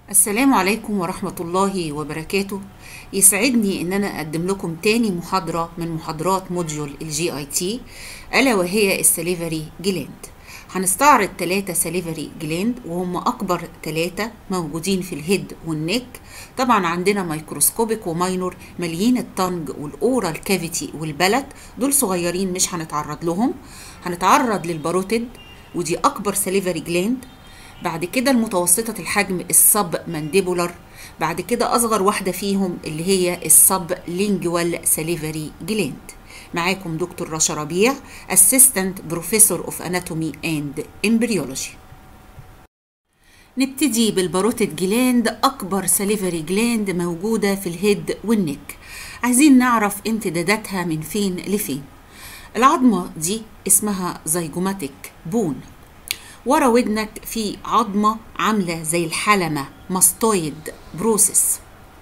السلام عليكم ورحمة الله وبركاته يسعدني ان انا اقدم لكم تاني محاضرة من محاضرات موديول الجي اي تي الا وهي السليفري جلاند هنستعرض ثلاثة سليفري جلاند وهم اكبر ثلاثة موجودين في الهيد والنك طبعا عندنا مايكروسكوبيك وماينور ماليين التنج والاورال كافيتي والبلد دول صغيرين مش هنتعرض لهم هنتعرض للباروتيد ودي اكبر سليفري جلاند بعد كده المتوسطة الحجم السب مانديبولار بعد كده أصغر واحدة فيهم اللي هي السب لينجوال سليفري جلاند معاكم دكتور رشا ربيع Assistant Professor of Anatomy and Embryology نبتدي بالباروتيد جلاند أكبر سليفري جلاند موجودة في الهيد والنك عايزين نعرف امتداداتها من فين لفين العظمة دي اسمها زيجوماتيك بون ورا ودنك في عظمة عاملة زي الحلمة ماستويد بروسس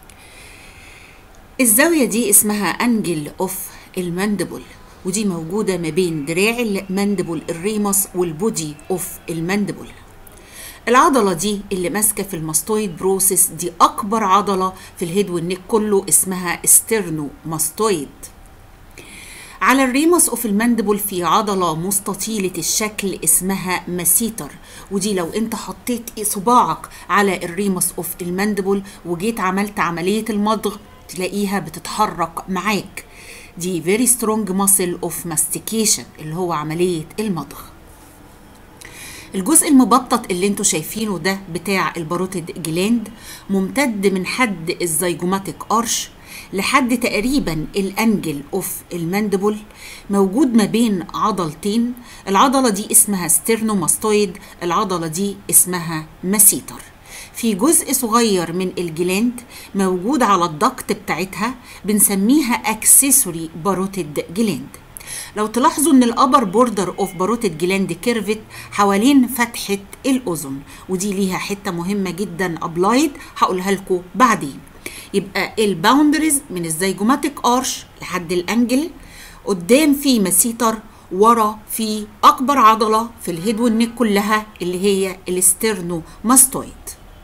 الزاوية دي اسمها أنجل أوف الماندبل ودي موجودة ما بين دراع الماندبل الريمس والبودي أوف الماندبل العضلة دي اللي ماسكة في الماستويد بروسس دي أكبر عضلة في الهيد والنك كله اسمها استرنو ماستويد على الريموس اوف الماندبل في عضله مستطيله الشكل اسمها مسيتر ودي لو انت حطيت صباعك على الريموس اوف الماندبل وجيت عملت عمليه المضغ تلاقيها بتتحرك معاك دي very strong muscle of mastication اللي هو عمليه المضغ الجزء المبطط اللي انتوا شايفينه ده بتاع الباروتيد جلاند ممتد من حد الزيجوماتيك ارش لحد تقريبا الانجل اوف الماندبل موجود ما بين عضلتين العضله دي اسمها ستيرنوماستويد العضله دي اسمها مسيتر في جزء صغير من الجلاند موجود على الضغط بتاعتها بنسميها اكسسوري باروتيد جلاند لو تلاحظوا ان الابر بوردر اوف باروتيد جلاند كيرفت حوالين فتحه الاذن ودي ليها حته مهمه جدا ابلايد هقولها لكم بعدين يبقى الباوندريز من الزيجوماتيك ارش لحد الانجل قدام في مسيتر ورا في اكبر عضله في الهيد والنك كلها اللي هي الاسترنو ماستويد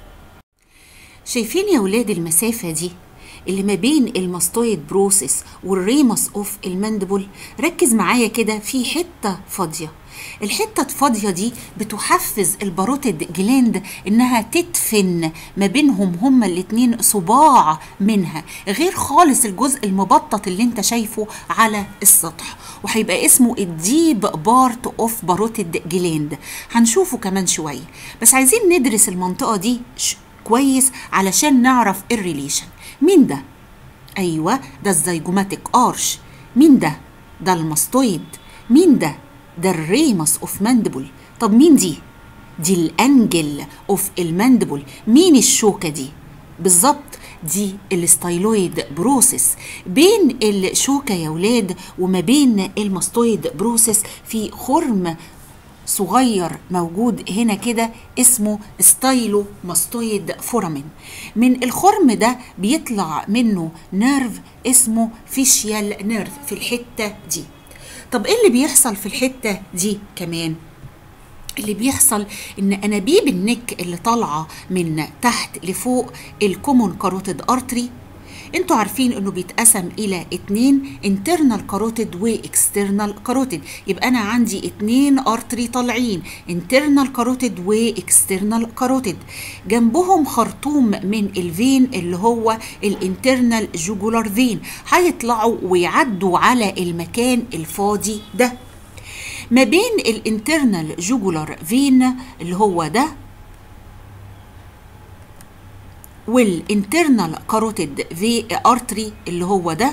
شايفين يا ولاد المسافه دي اللي ما بين الماستويد بروسيس والريمس اوف الماندبل ركز معايا كده في حته فاضيه الحته الفاضيه دي بتحفز الباروتيد جلاند انها تدفن ما بينهم هما الاتنين صباع منها غير خالص الجزء المبطط اللي انت شايفه على السطح وهيبقى اسمه الديب بارت اوف باروتيد جلاند هنشوفه كمان شويه بس عايزين ندرس المنطقه دي كويس علشان نعرف الريليشن مين ده ايوه ده الزيجوماتيك ارش مين ده ده الماستويد مين ده ده الريمس اوف ماندبل طب مين دي دي الانجل اوف الماندبل مين الشوكه دي بالظبط دي الستايلويد بروسيس بين الشوكه يا ولاد وما بين الماستويد بروسيس في خرم صغير موجود هنا كده اسمه ستايلو ماستويد فورامين من الخرم ده بيطلع منه نيرف اسمه فيشيال نيرف في الحته دي طب ايه اللي بيحصل في الحته دي كمان اللي بيحصل ان انابيب النك اللي طالعه من تحت لفوق الكومون كاروتيد ارتري انتوا عارفين انه بيتقسم الى اتنين انترنال كاروتيد واكسترنال كاروتيد يبقى انا عندي اتنين ارتري طالعين انترنال كاروتيد واكسترنال كاروتيد جنبهم خرطوم من الفين اللي هو الانترنال جوجولار فين هيطلعوا ويعدوا على المكان الفاضي ده ما بين الانترنال جوجولار فين اللي هو ده والانترنال كاروتيد في ارتري اللي هو ده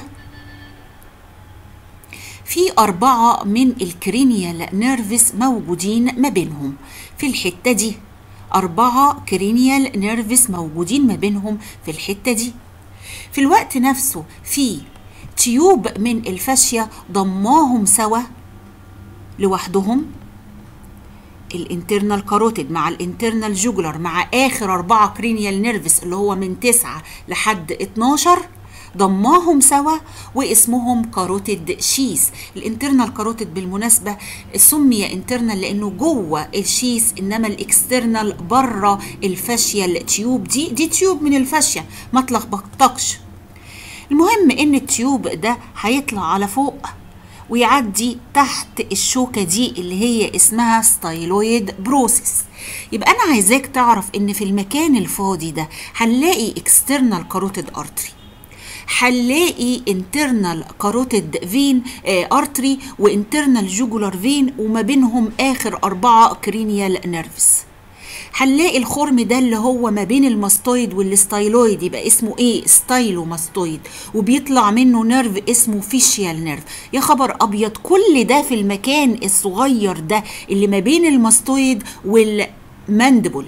في أربعة من الكرينيال نيرفس موجودين ما بينهم في الحتة دي أربعة كرينيال نيرفس موجودين ما بينهم في الحتة دي في الوقت نفسه في تيوب من الفاشية ضماهم سوا لوحدهم الانترنال كاروتيد مع الانترنال جوجلر مع اخر اربعه كرينيال نيرفس اللي هو من 9 لحد 12 ضماهم سوا واسمهم كاروتيد شيس الانترنال كاروتيد بالمناسبة سمي انترنال لانه جوه الشيس انما الاكسترنال بره الفاشيال تيوب دي دي تيوب من الفاشيا ما تلخبطكش المهم ان التيوب ده هيطلع على فوق ويعدي تحت الشوكة دي اللي هي اسمها ستايلويد بروسيس يبقى انا عايزاك تعرف ان في المكان الفاضي ده هنلاقي اكسترنال كاروتيد ارتري هنلاقي انترنال كاروتيد فين ارتري وانترنال جوجولار فين وما بينهم اخر اربعه كرينيال نيرفز هنلاقي الخرم ده اللي هو ما بين الماستويد والستايلويد يبقى اسمه ايه ستايلو ماستويد وبيطلع منه نيرف اسمه فيشيال نيرف يا خبر ابيض كل ده في المكان الصغير ده اللي ما بين الماستويد والماندبل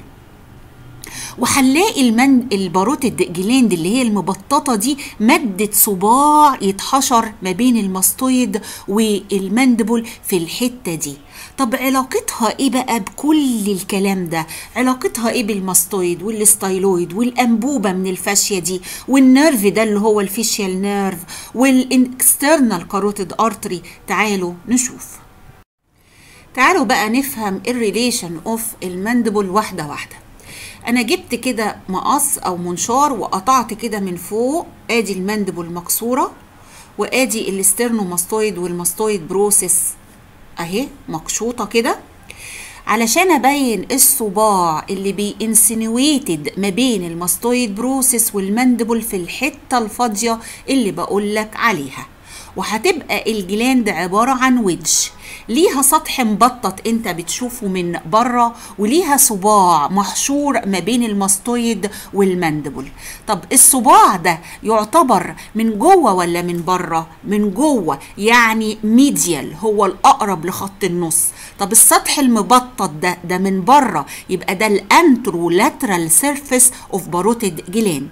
وهنلاقي المن الباروتيد جلاند اللي هي المبططه دي مدت صباع يتحشر ما بين الماستويد والماندبل في الحته دي طب علاقتها ايه بقى بكل الكلام ده علاقتها ايه بالماستويد والستايلويد والانبوبه من الفاشيه دي والنيرف ده اللي هو الفيشيال نيرف والاكسترنال كاروتيد ارتري تعالوا نشوف تعالوا بقى نفهم الريليشن اوف الماندبل واحده واحده انا جبت كده مقص او منشار وقطعت كده من فوق ادي الماندبل مكسوره وادي الاسترنوماستويد والماستويد بروسيس اهي مقشوطه كده علشان ابين الصباع اللي بينسنويتد ما بين الماستويد بروسيس والماندبل في الحته الفاضيه اللي بقولك عليها وهتبقى الجلاند عباره عن ويدج ليها سطح مبطط انت بتشوفه من بره وليها صباع محشور ما بين الماستويد والماندبل طب الصباع ده يعتبر من جوه ولا من بره من جوه يعني ميديال هو الاقرب لخط النص طب السطح المبطط ده ده من بره يبقى ده الانترو لاترال سيرفيس اوف باروتيد جلاند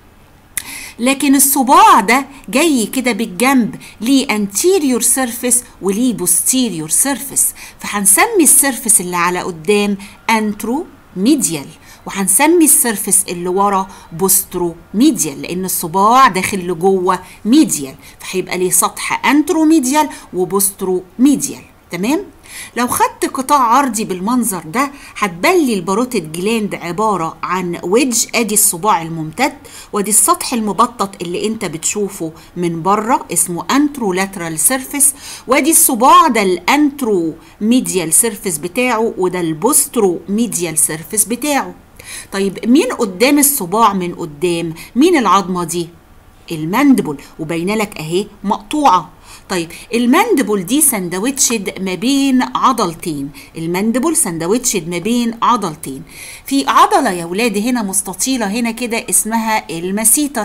لكن الصباع ده جاي كده بالجنب ليه anterior surface وليه posterior surface فهنسمي السيرفس اللي على قدام انترو ميديال وهنسمي السيرفس اللي ورا بوسترو ميديال لان الصباع داخل لجوه ميديال فهيبقى ليه سطح انترو ميديال وبوسترو ميديال تمام لو خدت قطاع عرضي بالمنظر ده هتبان لي الباروتيد جلاند عباره عن ويدج ادي الصباع الممتد وادي السطح المبطط اللي انت بتشوفه من بره اسمه انترو لاترال سيرفيس وادي الصباع ده الانترو ميديال سيرفيس بتاعه وده البوسترو ميديال سيرفيس بتاعه طيب مين قدام الصباع من قدام مين العظمه دي الماندبل وباينه لك اهي مقطوعه طيب الماندبل دي سندوتشد ما بين عضلتين الماندبل سندوتشد ما بين عضلتين في عضلة يا ولادي هنا مستطيلة هنا كده اسمها المسيتر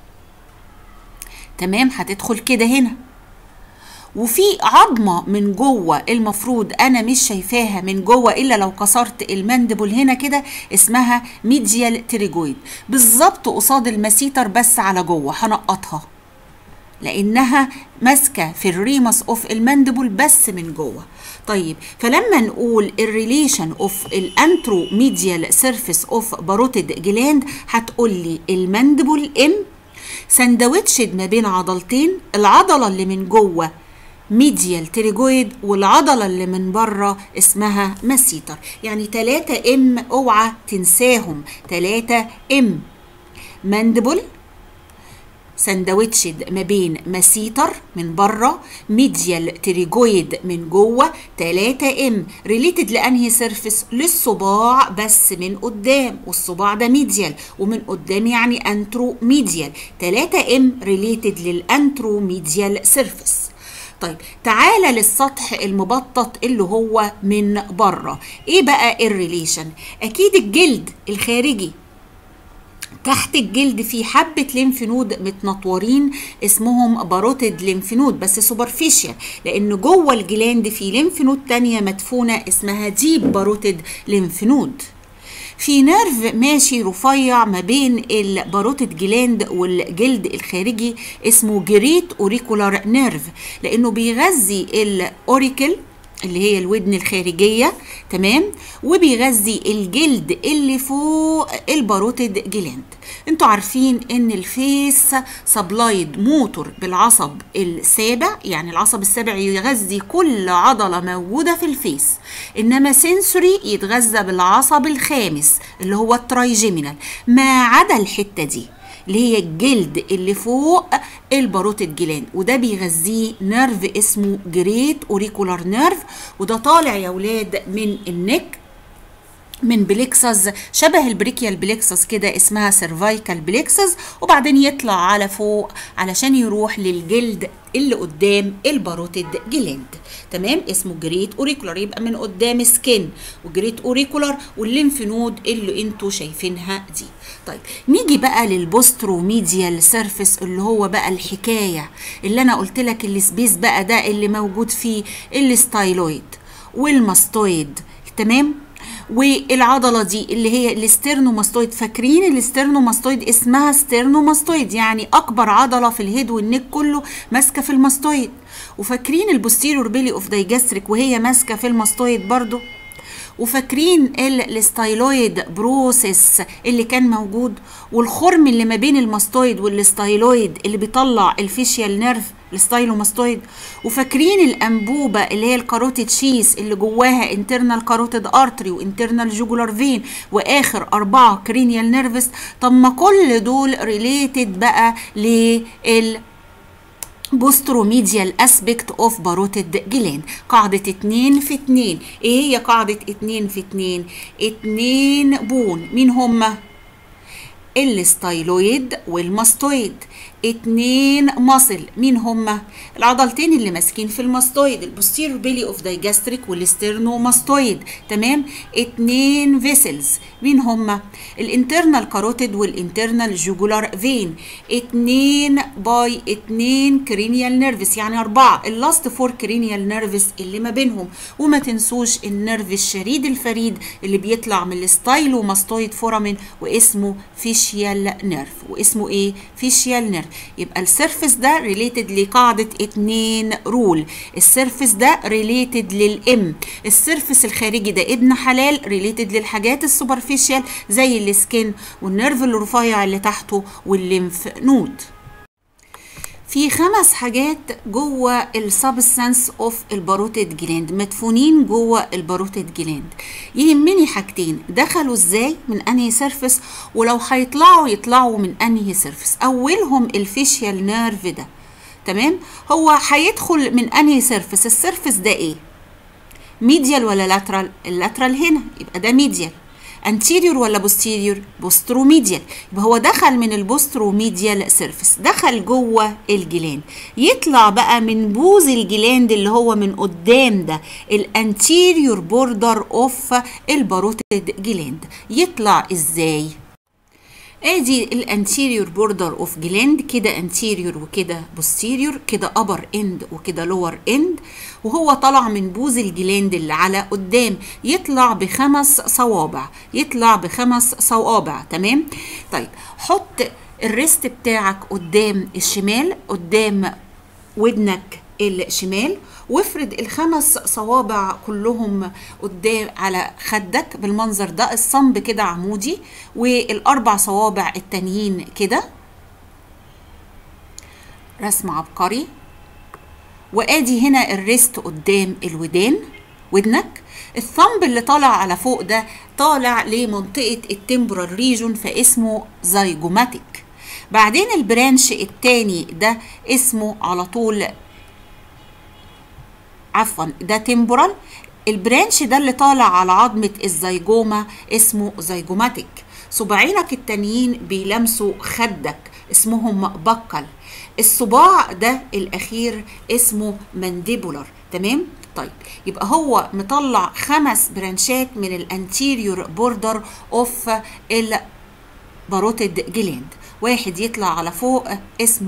تمام هتدخل كده هنا وفي عظمة من جوه المفروض أنا مش شايفاها من جوه إلا لو كسرت الماندبل هنا كده اسمها ميديال تريجويد بالظبط قصاد المسيتر بس على جوه هنقطها لانها ماسكه في الريمس اوف الماندبل بس من جوه طيب فلما نقول الريليشن اوف الانترو ميديال سيرفيس اوف باروتيد جلاند هتقول لي الماندبل ام سندوتشد ما بين عضلتين العضله اللي من جوه ميديال تريجويد والعضلة اللي من بره اسمها مسيتر يعني 3 ام اوعى تنساهم 3 ام ماندبل سندوتشد ما بين مسيتر من بره ميديال تريجويد من جوه 3 ام ريليتد لانهي سيرفيس للصباع بس من قدام والصباع ده ميديال ومن قدام يعني انترو ميديال 3 ام ريليتد للانترو ميديال سيرفيس طيب تعالى للسطح المبطط اللي هو من بره ايه بقى الريليشن اكيد الجلد الخارجي تحت الجلد في حبة ليمف نود متنطورين اسمهم باروتيد ليمف نود بس سوبرفيشال لأن جوه الجلاند في ليمف نود تانية مدفونة اسمها ديب باروتيد ليمف نود في نيرف ماشي رفيع ما بين الباروتيد جلاند والجلد الخارجي اسمه جريت اوريكولار نيرف لانه بيغذي الاوريكل اللي هي الودن الخارجية تمام وبيغذي الجلد اللي فوق الباروتيد جلاند انتوا عارفين ان الفيس سبلايد موتور بالعصب السابع يعني العصب السابع يغذي كل عضلة موجودة في الفيس انما سنسوري يتغذى بالعصب الخامس اللي هو الترايجيمينال ما عدا الحتة دي اللي هي الجلد اللي فوق الباروتيد جلاند وده بيغذيه نيرف اسمه جريت اوريكولار نيرف وده طالع يا ولاد من النك من بليكسس شبه البريكيال بليكسس كده اسمها سيرفايكال بليكسس وبعدين يطلع على فوق علشان يروح للجلد اللي قدام الباروتيد جلاند تمام اسمه جريت اوريكولار يبقى من قدام سكين وجريت اوريكولار والليمف نود اللي انتوا شايفينها دي طيب نيجي بقى للبوستروميديال سيرفيس اللي هو بقى الحكايه اللي انا قلت لك السبيس بقى ده اللي موجود فيه الستايلويد والماستويد تمام والعضله دي اللي هي الاسترنوماستويد فاكرين الاسترنوماستويد اسمها ستيرنوماستويد يعني اكبر عضله في الهيد والنك كله ماسكه في الماستويد وفاكرين البوستيريور بيلي اوف دايجاستريك وهي ماسكه في الماستويد برضو وفاكرين الستايلويد بروسيس اللي كان موجود والخرم اللي ما بين الماستويد والستايلويد اللي بيطلع الفيشيال نيرف الستايلوماستويد وفاكرين الانبوبه اللي هي الكاروتيد شيس اللي جواها انترنال كاروتيد ارتري وانترنال جوجولار فين واخر اربعه كرينيال نيرفس طب ما كل دول ريليتد بقى لل بوستروميديال اسبكت اوف باروتيد جلاند قاعدة اتنين في اتنين ايه هي قاعدة اتنين في اتنين اتنين بون مين هما الستايلويد والماستويد اتنين مصل مين هما العضلتين اللي ماسكين في الماستويد البوستيريور بيلي اوف دايجاستريك والستيرنوماستويد تمام اتنين فيسلز مين هما الانترنال كاروتيد والانترنال جوجولار فين اتنين باي اتنين كرينيال نيرفس يعني اربعة اللاست فور كرينيال نيرفس اللي ما بينهم وما تنسوش النيرف الشريد الفريد اللي بيطلع من الستايلوماستويد فورامين واسمه فيشيال نيرف واسمه ايه فيشيال نيرف يبقى السيرفس ده ريليتد لقاعدة اتنين رول السيرفس ده ريليتد للام السيرفس الخارجي ده ابن حلال ريليتد للحاجات السوبرفيشال زي السكين والنيرف الرفيع اللي تحته والليمف نود في خمس حاجات جوه السبستانس اوف الباروتيد جلاند مدفونين جوه الباروتيد جلاند يهمني حاجتين دخلوا ازاي من انهي سيرفس ولو هيطلعوا يطلعوا من انهي سيرفس اولهم الفيشيال نيرف ده تمام هو هيدخل من انهي سيرفس السيرفس ده ايه ميديال ولا لاترال اللاترال هنا يبقى ده ميديال انتيريور ولا بوستيريور بوستروميديال يبقى هو دخل من البوستروميديال سيرفيس دخل جوه الجلاند يطلع بقى من بوز الجلاند اللي هو من قدام ده الانتيريور بوردر اوف الباروتيد جلاند يطلع ازاي ادي الانتيريور بوردر اوف جلاند كده انتيريور وكده بوستيريور كده ابر اند وكده لور اند وهو طلع من بوز الجلاند اللي على قدام يطلع بخمس صوابع يطلع بخمس صوابع تمام طيب حط الريست بتاعك قدام الشمال قدام ودنك الشمال وافرد الخمس صوابع كلهم قدام على خدك بالمنظر ده الصنب كده عمودي والاربع صوابع التانيين كده رسم عبقري وادي هنا الريست قدام الودان ودنك الثمب اللي طالع على فوق ده طالع لمنطقة التمبرال ريجون فاسمه زيجوماتيك بعدين البرانش التاني ده اسمه على طول عفوا ده تمبورال البرانش ده اللي طالع على عظمة الزيجوما اسمه زيجوماتيك صباعينك التانيين بيلمسوا خدك اسمهم بكل الصباع ده الأخير اسمه مانديبولار تمام طيب يبقى هو مطلع خمس برانشات من الانتيريور بوردر اوف الباروتيد جلاند واحد يطلع على فوق اسمه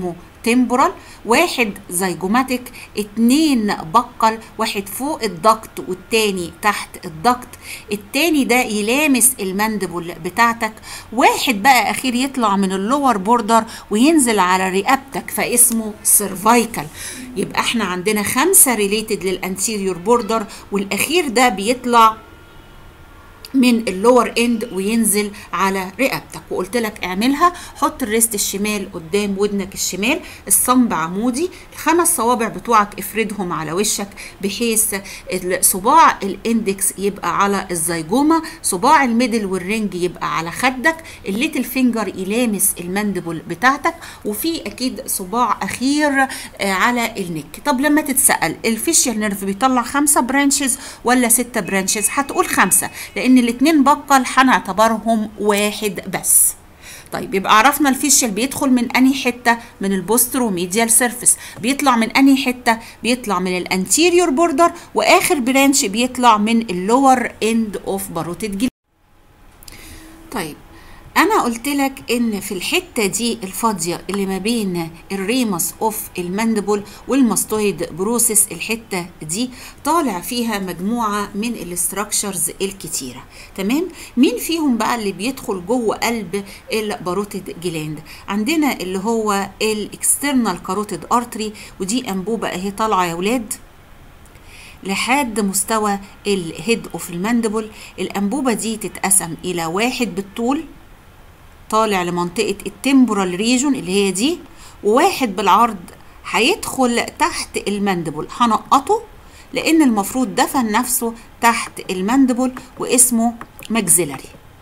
تمبورال واحد زيجوماتيك اتنين بقل واحد فوق الضغط والتاني تحت الضغط التاني ده يلامس المندبل بتاعتك واحد بقى اخير يطلع من اللور بوردر وينزل على رقبتك فاسمه سيرفايكال يبقى احنا عندنا خمسة ريليتد للانتيريور بوردر والاخير ده بيطلع من اللور اند وينزل على رقبتك وقلت لك اعملها حط الريست الشمال قدام ودنك الشمال الصنب عمودي الخمس صوابع بتوعك افردهم على وشك بحيث صباع الاندكس يبقى على الزيجومة صباع الميدل والرنج يبقى على خدك الليتل فينجر يلامس المندبل بتاعتك وفي اكيد صباع اخير على النك طب لما تتسأل الفيشيال نيرف بيطلع خمسة برانشز ولا ستة برانشز هتقول خمسة لان الاتنين بقل هنعتبرهم واحد بس طيب يبقى عرفنا الفيشل بيدخل من انهي حته من البوسترو ميديال سيرفيس بيطلع من انهي حته بيطلع من الانتيريور بوردر واخر برانش بيطلع من اللور اند اوف باروتيد جلد طيب انا قلت لك ان في الحته دي الفاضيه اللي ما بين الريمس اوف الماندبل والماستويد بروسيس الحته دي طالع فيها مجموعه من الاستراكشرز الكتيره تمام مين فيهم بقى اللي بيدخل جوه قلب الباروتيد جلاند عندنا اللي هو الاكسترنال كاروتيد ارتري ودي انبوبه اهي طالعه يا ولاد لحد مستوى الهيد اوف الماندبل الانبوبه دي تتقسم الى واحد بالطول طالع لمنطقة التمبورال ريجون اللي هي دي وواحد بالعرض هيدخل تحت المندبل هنقطه لأن المفروض دفن نفسه تحت المندبل واسمه ماكسيلاري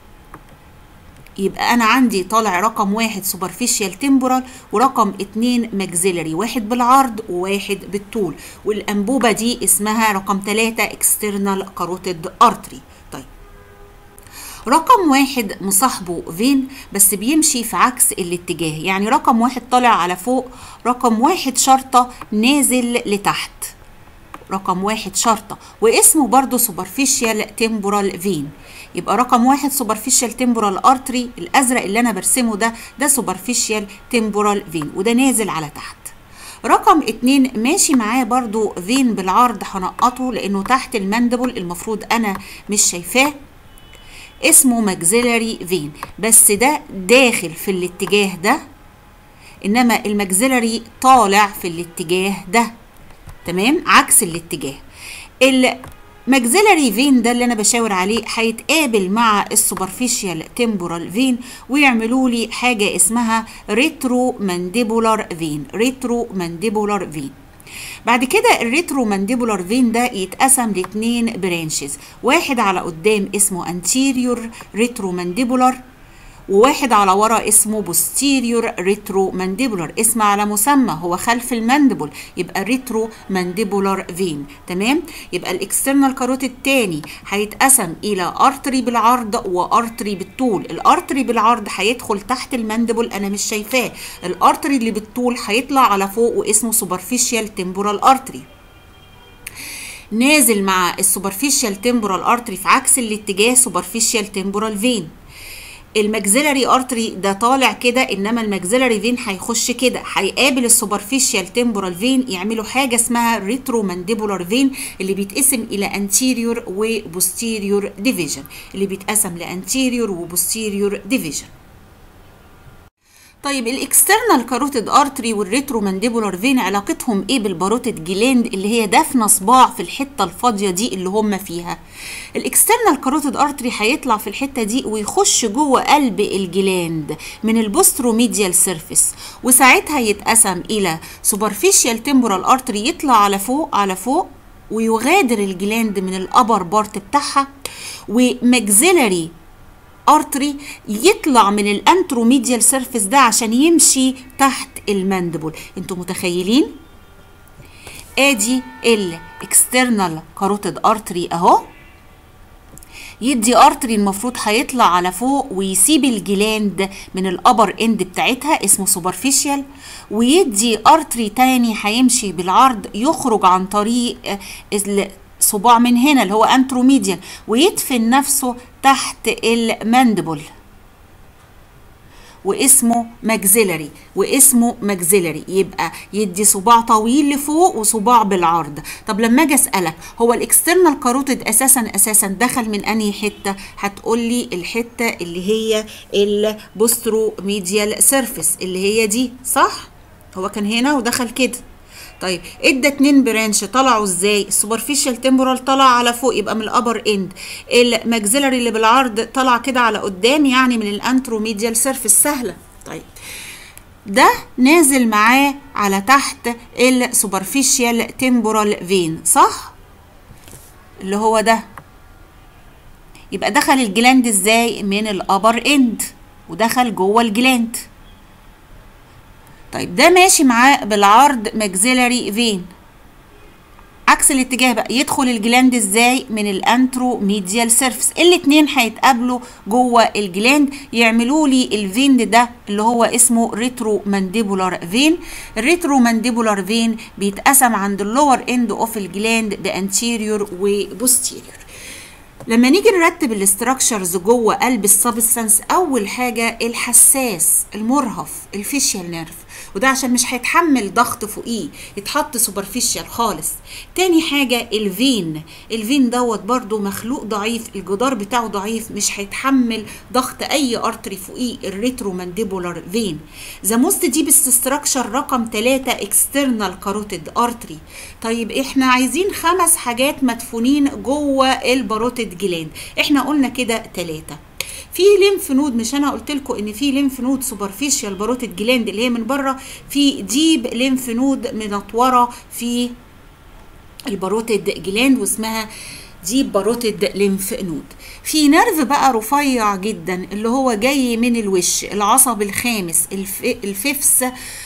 يبقى أنا عندي طالع رقم واحد سوبرفيشال تمبورال ورقم اتنين ماكسيلاري واحد بالعرض وواحد بالطول والأنبوبة دي اسمها رقم تلاتة اكسترنال كاروتيد ارتري رقم واحد مصاحبه فين بس بيمشي في عكس الاتجاه يعني رقم واحد طالع على فوق رقم واحد شرطة نازل لتحت رقم واحد شرطة واسمه برضو سوبرفيشال تمبورال فين يبقى رقم واحد سوبرفيشال تمبورال ارتري الازرق اللي انا برسمه ده ده سوبرفيشال تمبورال فين وده نازل على تحت رقم اتنين ماشي معاه برضو فين بالعرض هنقطه لانه تحت المندبل المفروض انا مش شايفاه اسمه ماكسيلاري فين بس ده داخل في الاتجاه ده انما الماكسيلاري طالع في الاتجاه ده تمام عكس الاتجاه الماكسيلاري فين ده اللي انا بشاور عليه هيتقابل مع السوبرفيشال تمبورال فين ويعملوا لي حاجه اسمها ريترو مانديبولار فين ريترو مانديبولار فين بعد كده الريترو مانديبولار فين ده يتقسم لاتنين برانشز واحد على قدام اسمه انتيريور ريترو مانديبولار وواحد على ورا اسمه بوستيريور ريترو مانديبولار اسم على مسمى هو خلف المانديبل يبقى ريترو مانديبولار فين تمام يبقى الاكسترنال كاروتيد الثاني هيتقسم الى ارتري بالعرض وارتري بالطول الارتري بالعرض هيدخل تحت المانديبل انا مش شايفاه الارتري اللي بالطول هيطلع على فوق واسمه سوبرفيشال تمبورال ارتري نازل مع السوبرفيشال تمبورال ارتري في عكس الاتجاه سوبرفيشال تمبورال فين الماكسيلاري ارتري ده طالع كده انما الماكسيلاري فين هيخش كده هيقابل السوبرفيشال تمبورال فين يعملوا حاجه اسمها ريترو مانديبولار فين اللي بيتقسم الى انتيريور وبوستيريور ديفيجن اللي بيتقسم لانتيريور وبوستيريور ديفيجن طيب الاكسترنال كاروتيد ارتري والريترو مانديبولار فين علاقتهم ايه بالباروتيد جلاند اللي هي دافنه صباع في الحته الفاضيه دي اللي هم فيها الاكسترنال كاروتيد ارتري هيطلع في الحته دي ويخش جوه قلب الجلاند من البوستروميديال سيرفيس وساعتها يتقسم الى سوبرفيشال تمبورال ارتري يطلع على فوق على فوق ويغادر الجلاند من الابر بارت بتاعها وماكسيلاري ارتري يطلع من الانتروميديال سيرفيس ده عشان يمشي تحت الماندبل انتوا متخيلين ادي الاكسترنال كاروتيد ارتري اهو يدي ارتري المفروض هيطلع على فوق ويسيب الجلاند من الابر اند بتاعتها اسمه سوبرفيشال ويدي ارتري تاني هيمشي بالعرض يخرج عن طريق صباع من هنا اللي هو انتروميديان ويدفن نفسه تحت الماندبل واسمه ماكسيلري واسمه ماكسيلري يبقى يدي صباع طويل لفوق وصباع بالعرض طب لما اجي اسالك هو الاكسترنال كاروتيد اساسا اساسا دخل من انهي حته هتقول لي الحته اللي هي البوسترو ميديال سيرفيس اللي هي دي صح هو كان هنا ودخل كده طيب ادى اتنين برانش طلعوا ازاي السوبرفيشال تمبورال طلع على فوق يبقى من الابر اند الماكسيلري اللي بالعرض طلع كده على قدام يعني من الانتروميديال سيرفيس سهله طيب ده نازل معاه على تحت السوبرفيشال تمبورال فين صح اللي هو ده يبقى دخل الجلاند ازاي من الابر اند ودخل جوه الجلاند طيب ده ماشي معاه بالعرض ماكسيلاري فين عكس الاتجاه بقى يدخل الجلاند ازاي من الانترو ميديال سيرفيس الاتنين هيتقابلوا جوه الجلاند يعملوا لي الفين ده اللي هو اسمه ريترو مانديبولار فين الريترو مانديبولار فين بيتقسم عند اللور اند اوف الجلاند بانتيريور وبوستيريور لما نيجي نرتب الاستراكشرز جوه قلب السبستانس اول حاجه الحساس المرهف الفيشيال نيرف وده عشان مش هيتحمل ضغط فوقيه يتحط سوبرفيشال خالص تاني حاجة الفين الفين دوت برضو مخلوق ضعيف الجدار بتاعه ضعيف مش هيتحمل ضغط اي ارتري فوقيه الريترو مانديبولار فين ذا موست ديبست ستراكشر رقم 3 اكسترنال كاروتيد ارتري طيب احنا عايزين خمس حاجات مدفونين جوه الباروتيد جلاند احنا قلنا كده ثلاثة في ليمف نود مش انا قلت لكم ان في ليمف نود سوبرفيشال باروتيد جلاند اللي هي من بره في ديب ليمف نود منطوره في الباروتيد جلاند واسمها ديب باروتيد ليمف نود في نيرف بقى رفيع جدا اللي هو جاي من الوش العصب الخامس الف... الفيفس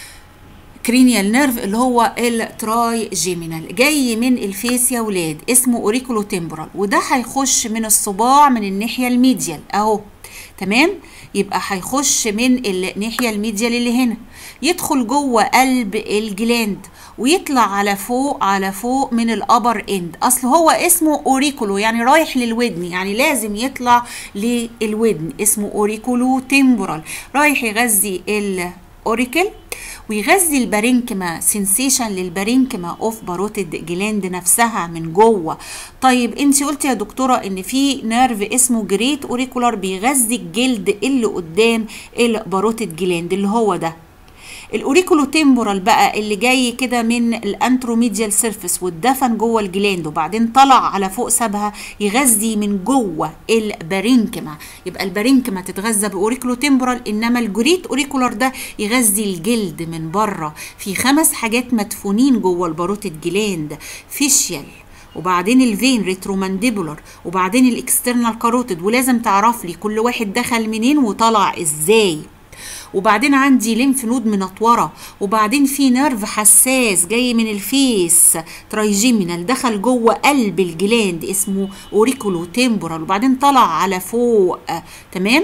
كرينيال نيرف اللي هو التراي جيمينال جاي من الفيس يا ولاد اسمه اوريكولو تمبرال وده هيخش من الصباع من الناحيه الميديال اهو تمام يبقى هيخش من الناحيه الميديال اللي هنا يدخل جوه قلب الجلاند ويطلع على فوق على فوق من الابر اند اصل هو اسمه اوريكولو يعني رايح للودن يعني لازم يطلع للودن اسمه اوريكولو تمبرال رايح يغذي الاوريكل ويغذي البارينكما سنسيشن للبارينكما اوف باروتيد جلاند نفسها من جوه طيب انت قلتي يا دكتوره ان في نيرف اسمه جريت اوريكولار بيغذي الجلد اللي قدام الباروتيد جلاند اللي هو ده الاوريكولو تيمبورال بقى اللي جاي كده من الانتروميديال سيرفيس واتدفن جوه الجلاند وبعدين طلع على فوق سابها يغذي من جوه البارينكما يبقى البارينكما تتغذى باوريكولو تيمبورال انما الجريت اوريكولار ده يغذي الجلد من بره في خمس حاجات مدفونين جوه الباروتيد جلاند فيشيال وبعدين الفين ريترومانديبولار وبعدين الاكسترنال كاروتيد ولازم تعرف لي كل واحد دخل منين وطلع ازاي وبعدين عندي ليمف نود منطوره وبعدين في نيرف حساس جاي من الفيس ترايجيمينال دخل جوه قلب الجلاند اسمه اوريكولو تيمبورال وبعدين طلع على فوق تمام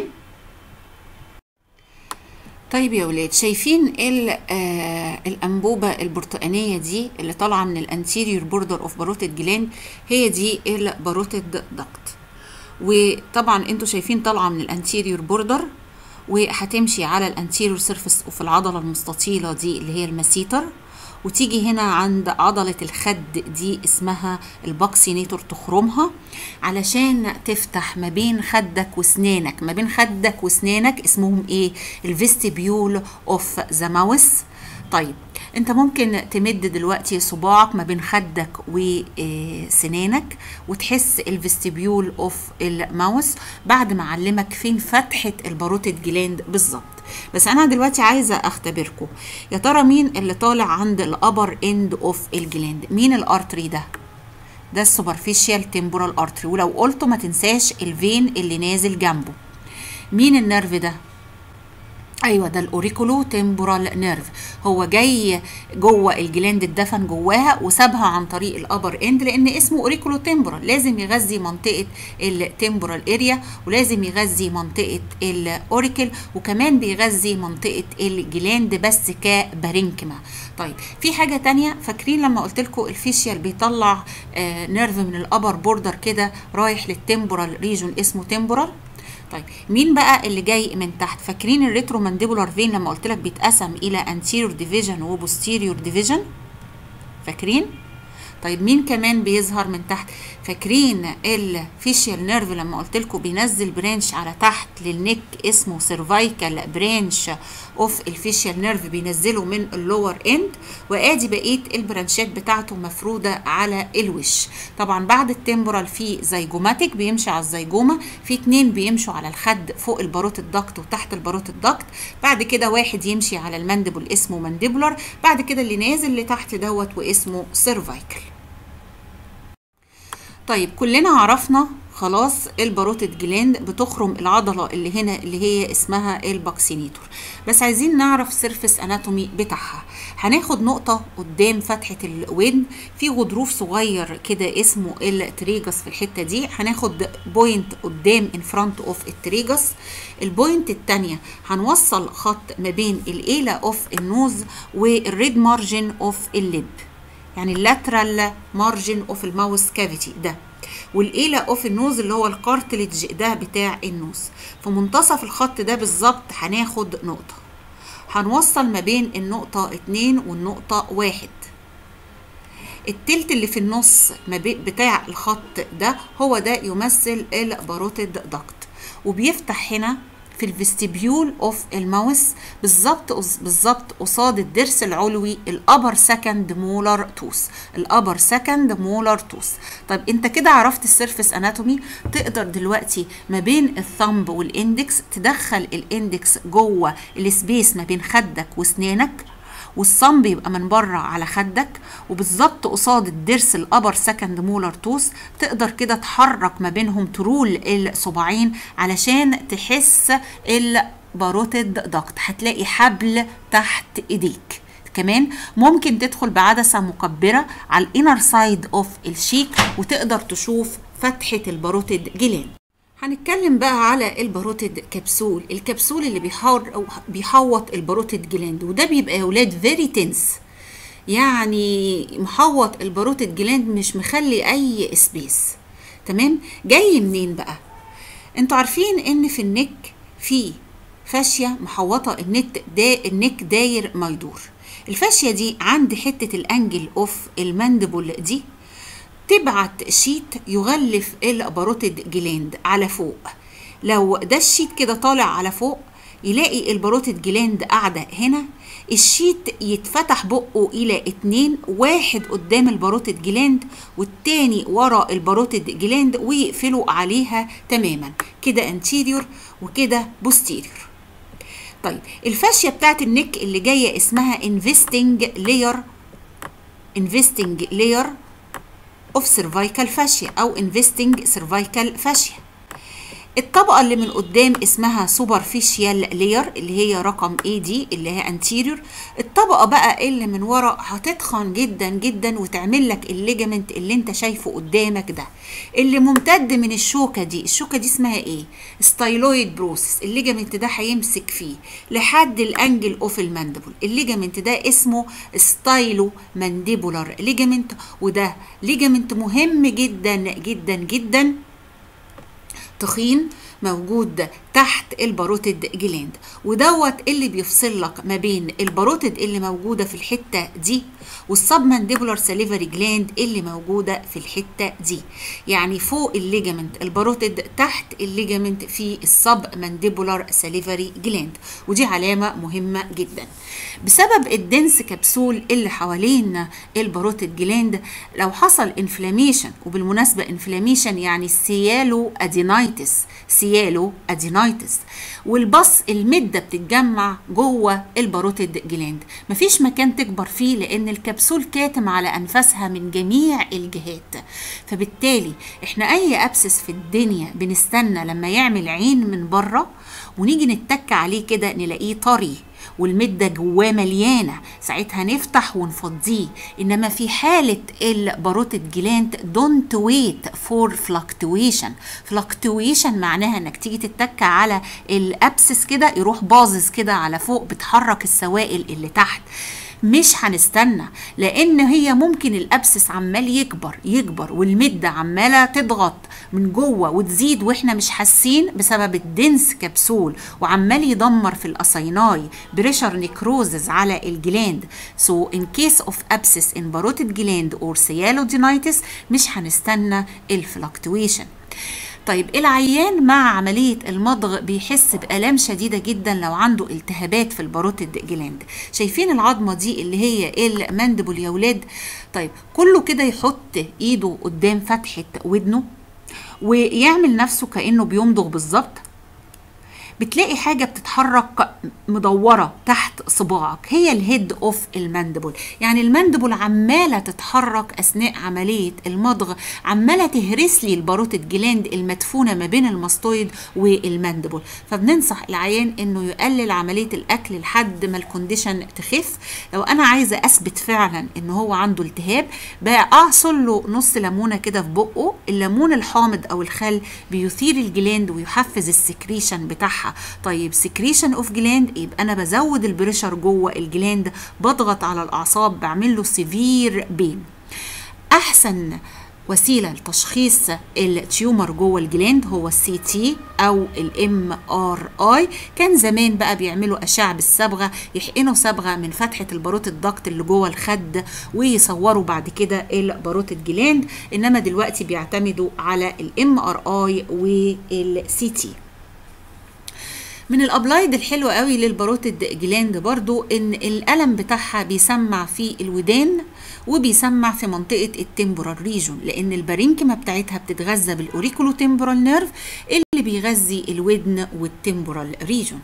طيب يا ولاد شايفين آه الانبوبه البرتقانيه دي اللي طالعه من الانتيريور بوردر اوف باروتيد جلاند هي دي الباروتيد دكت وطبعا انتوا شايفين طالعه من الانتيريور بوردر وهتمشي على الانتيريور سيرفيس وفي العضله المستطيله دي اللي هي المسيتر وتيجي هنا عند عضلة الخد دي اسمها الباكسينيتور تخرمها علشان تفتح ما بين خدك وسنانك ما بين خدك وسنانك اسمهم ايه الفيستيبيول اوف ذا ماوس طيب انت ممكن تمد دلوقتي صباعك ما بين خدك وسنانك وتحس الفيستيبيول اوف الماوس بعد ما اعلمك فين فتحه الباروتيد جلاند بالظبط بس انا دلوقتي عايزه اختبركم يا ترى مين اللي طالع عند الابر اند اوف الجلاند مين الارتري ده ده السوبرفيشال تمبورال ارتري ولو قلته ما تنساش الفين اللي نازل جنبه مين النرف ده ايوه ده الاوريكولو تمبورال نيرف هو جاي جوه الجلاند اتدفن جواها وسابها عن طريق الابر اند لان اسمه اوريكولو تمبورال لازم يغذي منطقه التمبورال اريا ولازم يغذي منطقه الاوريكل وكمان بيغذي منطقه الجلاند بس كبارينكما طيب في حاجه تانية فاكرين لما قلت لكم الفيشيال بيطلع آه نيرف من الابر بوردر كده رايح للتمبورال ريجون اسمه تمبورال طيب مين بقى اللي جاي من تحت فاكرين الريترو مانديبولار فين لما قلت لك بيتقسم الى انتيريور ديفيجن وبوستيريور ديفيجن فاكرين طيب مين كمان بيظهر من تحت فاكرين الفيشيال نيرف لما قلت لكم بينزل برانش على تحت للنك اسمه سيرفايكال برانش اوف الفيشيال نيرف بينزله من اللور اند وادي بقيه البرانشات بتاعته مفروده على الوش طبعا بعد التمبرال في زيجوماتيك بيمشي على الزيجوما في اتنين بيمشوا على الخد فوق الباروت الدكت وتحت الباروت الدكت بعد كده واحد يمشي على المانديبل اسمه مانديبولار بعد كده اللي نازل لتحت دوت واسمه سيرفايكال طيب كلنا عرفنا خلاص الباروتيد جلاند بتخرم العضلة اللي هنا اللي هي اسمها الباكسينيتور بس عايزين نعرف سيرفس اناتومي بتاعها هناخد نقطة قدام فتحة الودن في غضروف صغير كده اسمه التريجس في الحتة دي هناخد بوينت قدام ان فرونت اوف التريجس البوينت التانية هنوصل خط ما بين الايلا اوف النوز والريد مارجن اوف الليب يعني اللاترال مارجن اوف الماوس كافيتي ده والايلا اوف النوز اللي هو الكارتلج ده بتاع النوز في منتصف الخط ده بالظبط هناخد نقطة هنوصل ما بين النقطة اتنين والنقطة واحد التلت اللي في النص ما بتاع الخط ده هو ده يمثل الباروتيد دكت وبيفتح هنا في الفيستيبيول اوف الماوس بالظبط بالظبط قصاد الضرس العلوي الابر سكند مولر توس الابر سكند مولر توس طيب انت كده عرفت السيرفس اناتومي تقدر دلوقتي ما بين الثمب والاندكس تدخل الاندكس جوه السبيس ما بين خدك واسنانك والصنب يبقى من بره على خدك وبالظبط قصاد الضرس الابر سكند مولر توس تقدر كده تحرك ما بينهم ترول الصباعين علشان تحس الباروتيد دكت هتلاقي حبل تحت ايديك كمان ممكن تدخل بعدسة مكبرة على الانر سايد اوف الشيك وتقدر تشوف فتحة الباروتيد جلاند هنتكلم بقى على الباروتيد كبسول الكبسول اللي بيحور بيحوط الباروتيد جلاند وده بيبقى يا ولاد فيري تنس يعني محوط الباروتيد جلاند مش مخلي اي سبيس تمام جاي منين بقى انتوا عارفين ان في النك في فاشية محوطة النت دا النك داير ما يدور الفاشية دي عند حتة الانجل اوف الماندبل دي تبعت شيت يغلف الباروتيد جلاند على فوق لو ده الشيت كده طالع على فوق يلاقي الباروتيد جلاند قاعدة هنا الشيت يتفتح بقه إلى اتنين واحد قدام الباروتيد جلاند والتاني ورا الباروتيد جلاند ويقفلوا عليها تماما كده انتيريور وكده بوستيريور طيب الفاشية بتاعت النك اللي جاية اسمها انفستنج لاير انفستنج لاير اوف سيرفايكال فاشيا او انفستنج سيرفايكال فاشيا الطبقة اللي من قدام اسمها سوبرفيشيال لاير اللي هي رقم اي دي اللي هي انتيريور الطبقة بقى اللي من ورا هتتخن جدا جدا وتعمل لك الليجامنت اللي انت شايفه قدامك ده اللي ممتد من الشوكة دي الشوكة دي اسمها ايه ستايلويد بروسس الليجامنت ده هيمسك فيه لحد الانجل اوف الماندبل الليجامنت ده اسمه ستايلو مانديبولار ليجامنت وده ليجامنت مهم جدا جدا جدا تخين موجود تحت الباروتيد جلاند ودوت اللي بيفصل لك ما بين الباروتيد اللي موجوده في الحته دي والسب مانديبولار ساليفري جلاند اللي موجوده في الحته دي يعني فوق الليجامنت الباروتيد تحت الليجامنت في السب مانديبولار ساليفري جلاند ودي علامه مهمه جدا بسبب الدنس كبسول اللي حوالين الباروتيد جلاند لو حصل انفلاميشن وبالمناسبه انفلاميشن يعني سيالو ادينايتس سيالو ادينايتس والبص المده بتتجمع جوه الباروتيد جلاند مفيش مكان تكبر فيه لان الكبسول كاتم على انفاسها من جميع الجهات فبالتالي احنا اي ابسس في الدنيا بنستنى لما يعمل عين من بره ونيجي نتك عليه كده نلاقيه طري والمدة جواه مليانة ساعتها نفتح ونفضيه إنما في حالة الباروتيد جلاند دونت ويت فور فلكتويشن فلكتويشن معناها إنك تيجي تتك على الأبسس كده يروح باظظ كده على فوق بتحرك السوائل اللي تحت مش هنستنى لان هي ممكن الابسس عمال يكبر يكبر والمده عماله تضغط من جوه وتزيد واحنا مش حاسين بسبب الدنس كبسول وعمال يدمر في الاسايناي بريشر نيكروزز على الجلاند سو ان كيس اوف ابسس ان باروتيد جلاند اور سيالودينايتس مش هنستنى الفلكتويشن طيب العيان مع عملية المضغ بيحس بآلام شديدة جدا لو عنده التهابات في الباروتيد جلاند شايفين العظمة دي اللي هي الماندبل يا ولاد طيب كله كده يحط ايده قدام فتحة ودنه ويعمل نفسه كأنه بيمضغ بالظبط بتلاقي حاجة بتتحرك مدورة تحت صباعك هي الهيد اوف الماندبل يعني الماندبل عمالة تتحرك أثناء عملية المضغ عمالة تهرس لي الباروتيد جلاند المدفونة ما بين الماستويد والماندبل فبننصح العيان انه يقلل عملية الأكل لحد ما الكونديشن تخف لو أنا عايزة أثبت فعلا ان هو عنده التهاب بقى أعصر له نص ليمونة كده في بقه الليمون الحامض أو الخل بيثير الجلاند ويحفز السكريشن بتاعها طيب سكريشن اوف جلاند يبقى انا بزود البريشر جوه الجلاند بضغط على الاعصاب بعمل له سيفير بين احسن وسيله لتشخيص التيومر جوه الجلاند هو السي تي او الام ار اي كان زمان بقى بيعملوا اشعه بالصبغه يحقنوا صبغه من فتحه الباروت الضغط اللي جوه الخد ويصوروا بعد كده الباروت الجلاند انما دلوقتي بيعتمدوا على الام ار اي والسي تي من الابلايد الحلوه قوي للباروتيد جلاند برضو ان الالم بتاعها بيسمع في الودان وبيسمع في منطقه التمبورال ريجون لان البارينكما بتاعتها بتتغذى بالاوريكولو تمبورال نيرف اللي بيغذي الودن والتمبورال ريجون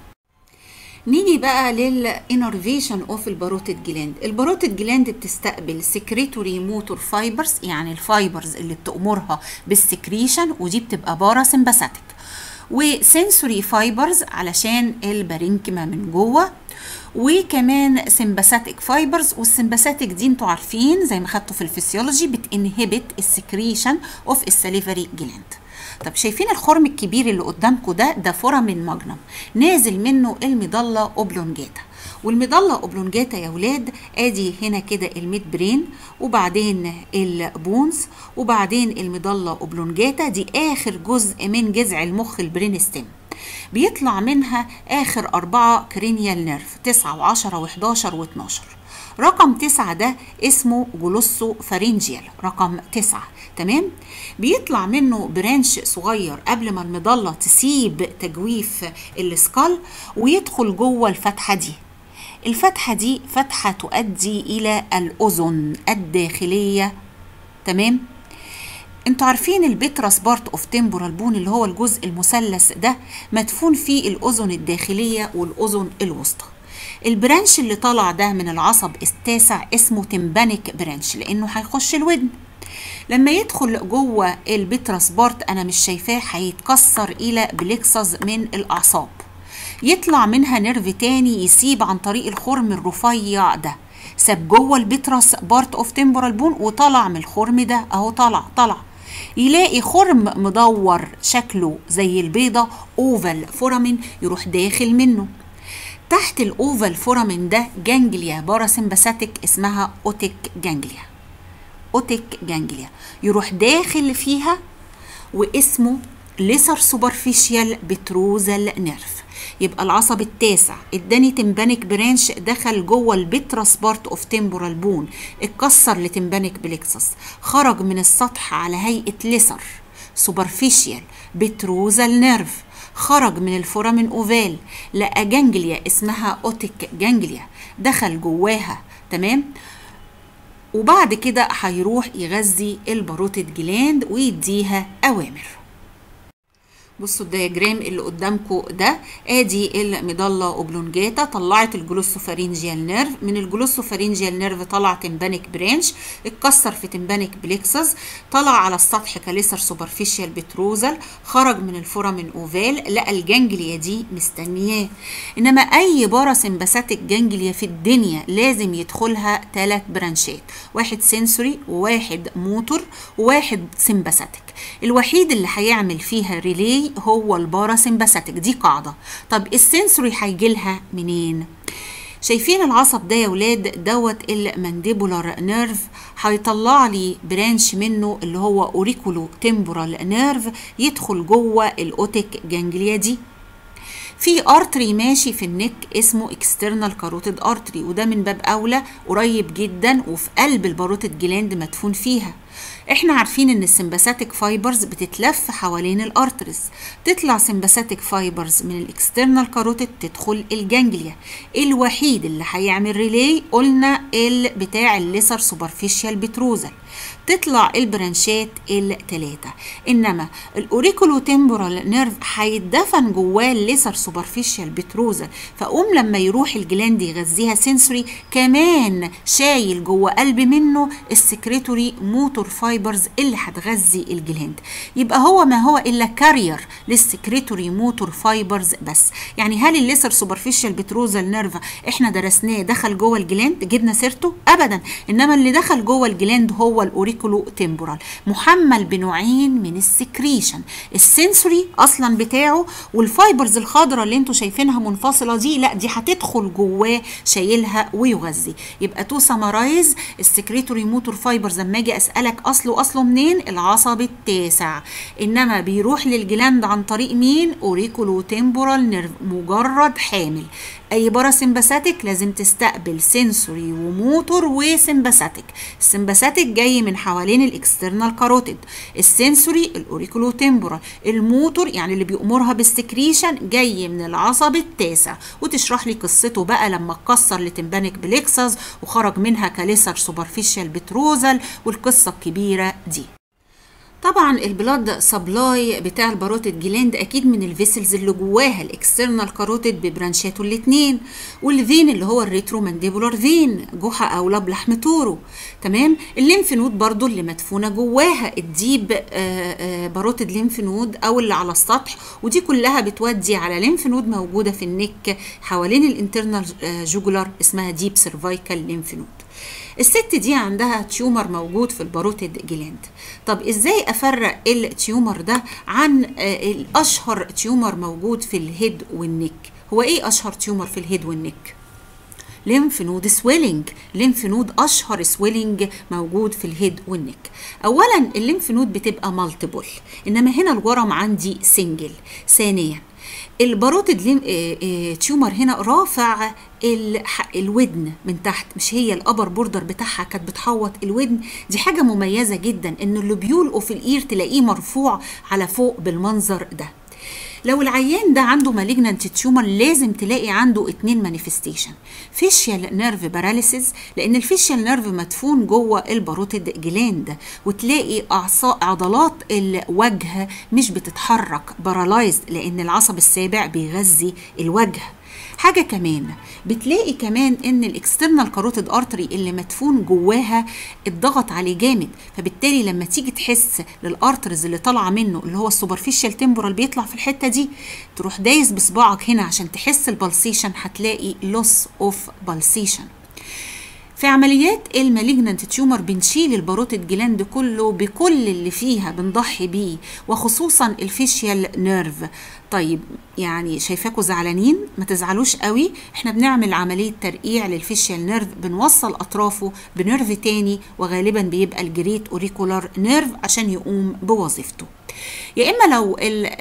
نيجي بقى للانرفيشن اوف الباروتيد جلاند الباروتيد جلاند بتستقبل سكريتوري موتور فايبرز يعني الفايبرز اللي بتأمرها بالسكريشن ودي بتبقى باراسمباثيك وسنسوري فايبرز علشان البارينكما من جوه وكمان سمباثيك فايبرز والسمباثيك دي انتوا عارفين زي ما خدتوا في الفسيولوجي بتنهبت السكريشن اوف السليفري جلاند طب شايفين الخرم الكبير اللي قدامكم ده ده فورامين ماجنم نازل منه المضله اوبلونجاتا والمضله اوبلونجاتا يا ولاد ادي هنا كده الميد برين وبعدين البونز وبعدين المضله اوبلونجاتا دي اخر جزء من جذع المخ البرين ستيم بيطلع منها اخر اربعه كرينيال نيرف 9 و10 و11 و12 رقم تسعة ده اسمه جلوسو فارينجيال رقم تسعة تمام بيطلع منه برانش صغير قبل ما المضلة تسيب تجويف السكال ويدخل جوه الفتحة دي الفتحة دي فتحة تؤدي إلى الأذن الداخلية تمام انتوا عارفين البترس بارت اوف تمبورال بون اللي هو الجزء المثلث ده مدفون فيه الأذن الداخلية والأذن الوسطى البرانش اللي طلع ده من العصب التاسع اسمه تمبانيك برانش لانه هيخش الودن لما يدخل جوه البترس بارت انا مش شايفاه هيتكسر الى بليكسز من الاعصاب يطلع منها نيرف تاني يسيب عن طريق الخرم الرفيع ده ساب جوه البترس بارت اوف تمبورال بون وطلع من الخرم ده اهو طلع طلع يلاقي خرم مدور شكله زي البيضة اوفال فورامين يروح داخل منه تحت الاوفال فورامين ده جانجليا باراسمباثيك اسمها اوتيك جانجليا اوتيك جانجليا يروح داخل فيها واسمه ليسر سوبرفيشيال بتروزال نيرف يبقى العصب التاسع اداني تمبانيك برانش دخل جوه البترس بارت اوف تمبورال بون اتكسر لتمبانيك بليكسس خرج من السطح على هيئه ليسر سوبرفيشيال بتروزال نيرف خرج من الفورامين اوفال لقى جانجليا اسمها اوتيك جانجليا دخل جواها تمام وبعد كده هيروح يغذي الباروتيد جلاند ويديها اوامر بصوا الدياجرام اللي قدامكم ده ادي المضله اوبلونجاتا طلعت الجلوسوفارينجيال نيرف من الجلوسوفارينجيال نيرف طلع تمبانيك برانش اتكسر في تمبانيك بليكسس طلع على السطح كاليسر سوبرفيشال بتروزل خرج من الفورامين اوفال لقى الجانجليا دي مستنياه انما اي باراسمباثيك جانجليا في الدنيا لازم يدخلها ثلاث برانشات واحد سنسوري وواحد موتور وواحد سمباثيك الوحيد اللي هيعمل فيها ريلي هو الباراسمباثيك دي قاعده طب السنسوري هيجي لها منين شايفين العصب ده يا ولاد دوت المانديبولار نيرف هيطلع لي برانش منه اللي هو اوريكولو تمبورال نيرف يدخل جوه الاوتيك جانجليا دي في ارتري ماشي في النك اسمه اكسترنال كاروتيد ارتري وده من باب اولى قريب جدا وفي قلب الباروتيد جلاند مدفون فيها احنا عارفين ان السمباثيك فايبرز بتتلف حوالين الارترز تطلع سمباثيك فايبرز من الاكسترنال كاروتيد تدخل الجانجليا الوحيد اللي هيعمل ريلي قلنا ال بتاع الليسر سوبرفيشال بتروزل تطلع البرانشات التلاتة انما الاوريكولو تمبورال نيرف هيتدفن جواه الليسر سوبرفيشال بتروزل فقوم لما يروح الجلاند يغذيها سنسوري كمان شايل جوه قلب منه السكريتوري موتور فايبرز اللي هتغذي الجلاند يبقى هو ما هو الا كارير للسكريتوري موتور فايبرز بس يعني هل الليسر سوبرفيشال بتروزال نيرف احنا درسناه دخل جوه الجلاند جبنا سيرته ابدا انما اللي دخل جوه الجلاند هو الاوريكولو تمبورال محمل بنوعين من السكريشن السنسوري اصلا بتاعه والفايبرز الخضراء اللي انتوا شايفينها منفصله دي لا دي هتدخل جواه شايلها ويغذي يبقى تو سمرايز السكريتوري موتور فايبرز لما اجي اسالك اصله اصله منين العصب التاسع انما بيروح للجلاند عن طريق مين اوريكولو تمبورال نيرف مجرد حامل اي باراسمباثيك لازم تستقبل سنسوري وموتور وسمباثيك السمباثيك جاي من حوالين الاكسترنال كاروتيد السنسوري الاوريكولو تمبورال الموتور يعني اللي بيأمرها بالسكريشن جاي من العصب التاسع وتشرح لي قصته بقى لما اتكسر لتمبانيك بليكسس وخرج منها كاليسر سوبرفيشال بتروزل والقصه الكبيره دي طبعا البلاد سبلاي بتاع الباروتيد جلاند اكيد من الفيسلز اللي جواها الاكسترنال كاروتيد ببرانشاته الاثنين والفين اللي هو الريترو مانديبولار فين جحا او لب لحم تورو تمام الليمف نود برضو اللي مدفونه جواها الديب باروتيد ليمف نود او اللي على السطح ودي كلها بتودي على ليمف نود موجوده في النك حوالين الانترنال جوجولار اسمها ديب سيرفايكال ليمف نود الست دي عندها تيومر موجود في الباروتيد جلاند طب ازاي افرق التيومر ده عن الاشهر تيومر موجود في الهيد والنك هو ايه اشهر تيومر في الهيد والنك ليمف نود سويلنج ليمف نود اشهر سويلنج موجود في الهيد والنك اولا الليمف نود بتبقى مالتيبل انما هنا الورم عندي سنجل ثانيا الباروتيد تيومر هنا رافع الودن من تحت مش هي الابر بوردر بتاعها كانت بتحوط الودن دي حاجه مميزه جدا ان اللوبيول اوف الاير تلاقيه مرفوع على فوق بالمنظر ده لو العيان ده عنده مالجنانت تيومر لازم تلاقي عنده اتنين مانيفستيشن فيشيال نيرف باراليسيس لان الفيشيال نيرف مدفون جوه الباروتيد جلاند وتلاقي اعصاء عضلات الوجه مش بتتحرك بارالايزد لان العصب السابع بيغذي الوجه حاجة كمان بتلاقي كمان ان الاكسترنال كاروتيد ارتري اللي مدفون جواها اتضغط عليه جامد فبالتالي لما تيجي تحس للارترز اللي طالعه منه اللي هو السوبرفيشال تمبورال بيطلع في الحته دي تروح دايس بصباعك هنا عشان تحس البلسيشن هتلاقي لوس اوف بالسيشن في عمليات المالجنانت تيومر بنشيل الباروتيد جلاند كله بكل اللي فيها بنضحي بيه وخصوصا الفيشيال نيرف طيب يعني شايفاكوا زعلانين ما تزعلوش قوي احنا بنعمل عملية ترقيع للفيشيال نيرف بنوصل اطرافه بنيرف تاني وغالبا بيبقى الجريت اوريكولار نيرف عشان يقوم بوظيفته يا اما لو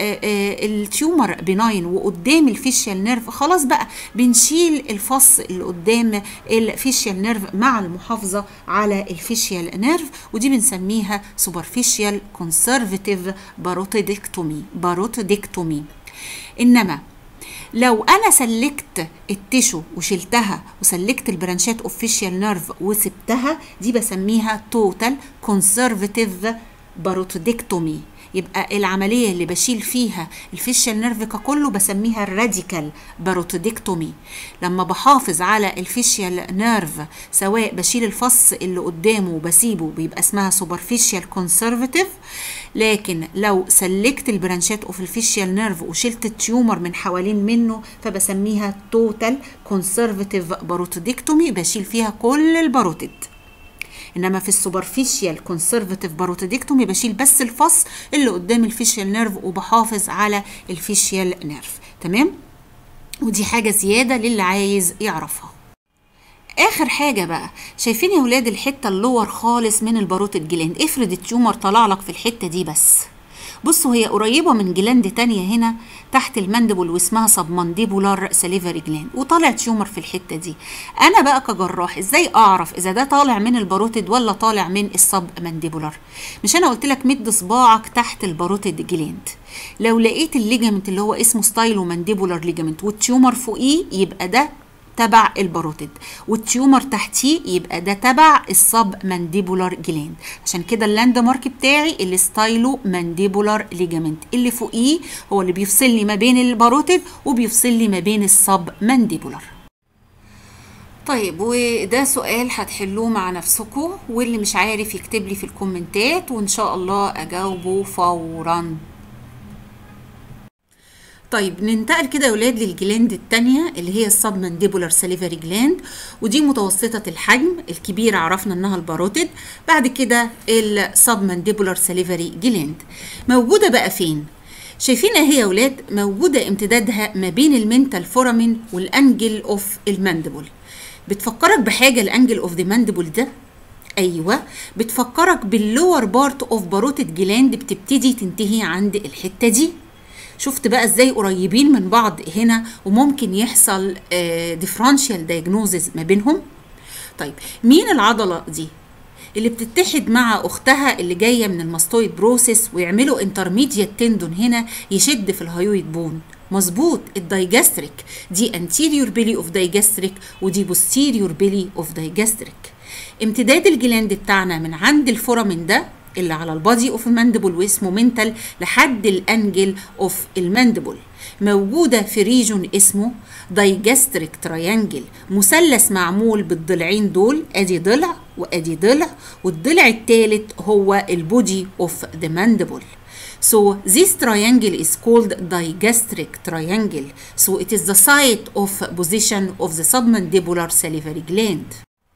التيومر بناين وقدام الفيشيال نيرف خلاص بقى بنشيل الفص اللي قدام الفيشيال نيرف مع المحافظه على الفيشيال نيرف ودي بنسميها سوبرفيشيال كونسرفتيف باروتيدكتومي باروتيدكتومي انما لو انا سلكت التشو وشلتها وسلكت البرانشات اوفيشال نيرف وسبتها دي بسميها توتال كونسرفتيف باروتودكتومي يبقى العملية اللي بشيل فيها الفيشال نيرف ككله بسميها الراديكال باروتودكتومي لما بحافظ على الفيشال نيرف سواء بشيل الفص اللي قدامه وبسيبه بيبقى اسمها سوبرفيشال كونسرفتيف لكن لو سلكت البرانشات اوف الفيشال نيرف وشلت التيومر من حوالين منه فبسميها توتال كونسرفتيف باروتودكتومي بشيل فيها كل الباروتيد انما في السوبرفيشال كونسرفتيف باروتودكتومي بشيل بس الفص اللي قدام الفيشيال نيرف وبحافظ على الفيشيال نيرف تمام ودي حاجه زياده للي عايز يعرفها اخر حاجه بقى شايفين يا ولاد الحته اللور خالص من الباروتيد جلاند افرض التيومر طلع لك في الحته دي بس بصوا هي قريبة من جلاند تانية هنا تحت المندبل واسمها سبمنديبولار سليفري جلاند وطالع تيومر في الحتة دي أنا بقى كجراح إزاي أعرف إذا ده طالع من الباروتيد ولا طالع من السب منديبولار مش أنا قلت لك مد صباعك تحت الباروتيد جلاند لو لقيت الليجامنت اللي هو اسمه ستايلو منديبولار ليجامنت والتيومر فوقيه يبقى ده تبع الباروتيد والتيومر تحتيه يبقى ده تبع السب مانديبولار جلاند عشان كده اللاند مارك بتاعي الستايلو مانديبولار ليجامنت اللي فوقيه هو اللي بيفصل لي ما بين الباروتيد وبيفصل لي ما بين السب مانديبولار طيب وده سؤال هتحلوه مع نفسكم واللي مش عارف يكتب لي في الكومنتات وان شاء الله اجاوبه فورا طيب ننتقل كده يا ولاد للجلاند التانية اللي هي السب مانديبولار ساليفري جلاند ودي متوسطة الحجم الكبيرة عرفنا انها الباروتيد بعد كده السب مانديبولار ساليفري جلاند موجودة بقى فين؟ شايفين اهي يا ولاد موجودة امتدادها ما بين المنتال فورامين والانجل اوف الماندبل بتفكرك بحاجة الانجل اوف ذا ماندبل ده ايوه بتفكرك باللور بارت اوف باروتيد جلاند بتبتدي تنتهي عند الحتة دي شفت بقى ازاي قريبين من بعض هنا وممكن يحصل ديفرنشال دايجنوزز ما بينهم طيب مين العضله دي اللي بتتحد مع اختها اللي جايه من الماستويد بروسيس ويعملوا انترميديت تندون هنا يشد في الهايويد بون مظبوط الدايجاستريك دي anterior belly of digastric ودي posterior belly of digastric امتداد الجلاند بتاعنا من عند الفورامين ده اللي على البادي اوف الماندبل واسمه منتال لحد الانجل اوف الماندبل موجوده في ريجون اسمه دايجاستريك تريانجل مثلث معمول بالضلعين دول ادي ضلع وادي ضلع والضلع الثالث هو البودي اوف ذا ماندبل So this triangle is called digastric triangle. So it is the site of position of the submandibular salivary gland.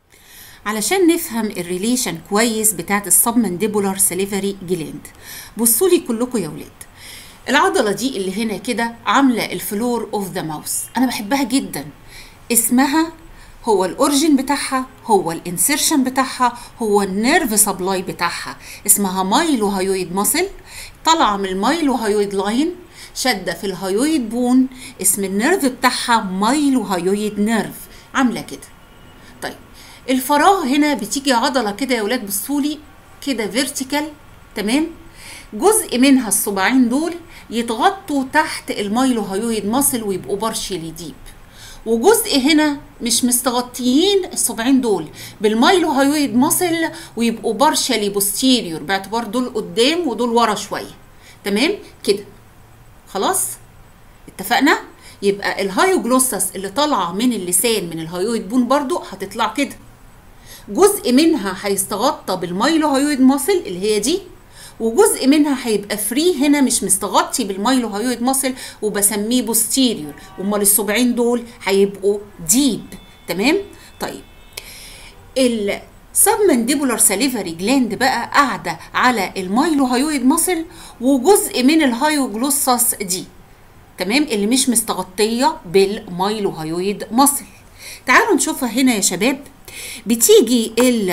علشان نفهم الريليشن كويس بتاعت السبمنديبولار سليفري جلاند بصوا لي كلكم يا ولاد العضله دي اللي هنا كده عامله الفلور اوف ذا ماوس انا بحبها جدا اسمها هو الاوريجين بتاعها هو الانسيرشن بتاعها هو النيرف سبلاي بتاعها اسمها مايلو هايويد ماسل طالعه من المايلو هايويد لاين شاده في الهايويد بون اسم النيرف بتاعها مايلو هايويد نيرف عامله كده طيب الفراغ هنا بتيجي عضله كده يا ولاد بصولي كده فيرتيكال تمام جزء منها الصباعين دول يتغطوا تحت المايلو هايويد ماسل ويبقوا بارشلي ديب وجزء هنا مش مستغطيين الصباعين دول بالمايلو هايويد ماسل ويبقوا بارشلي بوستيريور باعتبار دول قدام ودول ورا شويه تمام كده خلاص اتفقنا يبقى الهايوجلوسس اللي طالعه من اللسان من الهايويد بون برضو هتطلع كده جزء منها هيستغطى بالمايلو هايويد ماسل اللي هي دي وجزء منها هيبقى فري هنا مش مستغطي بالمايلو هايويد ماسل وبسميه بوستيريور امال الصبعين دول هيبقوا ديب تمام طيب السبمنديبولار ساليفري جلاند بقى قاعده على المايلو هايويد ماسل وجزء من الهايوجلوسس دي تمام اللي مش مستغطيه بالمايلو هايويد ماسل تعالوا نشوفها هنا يا شباب بتيجي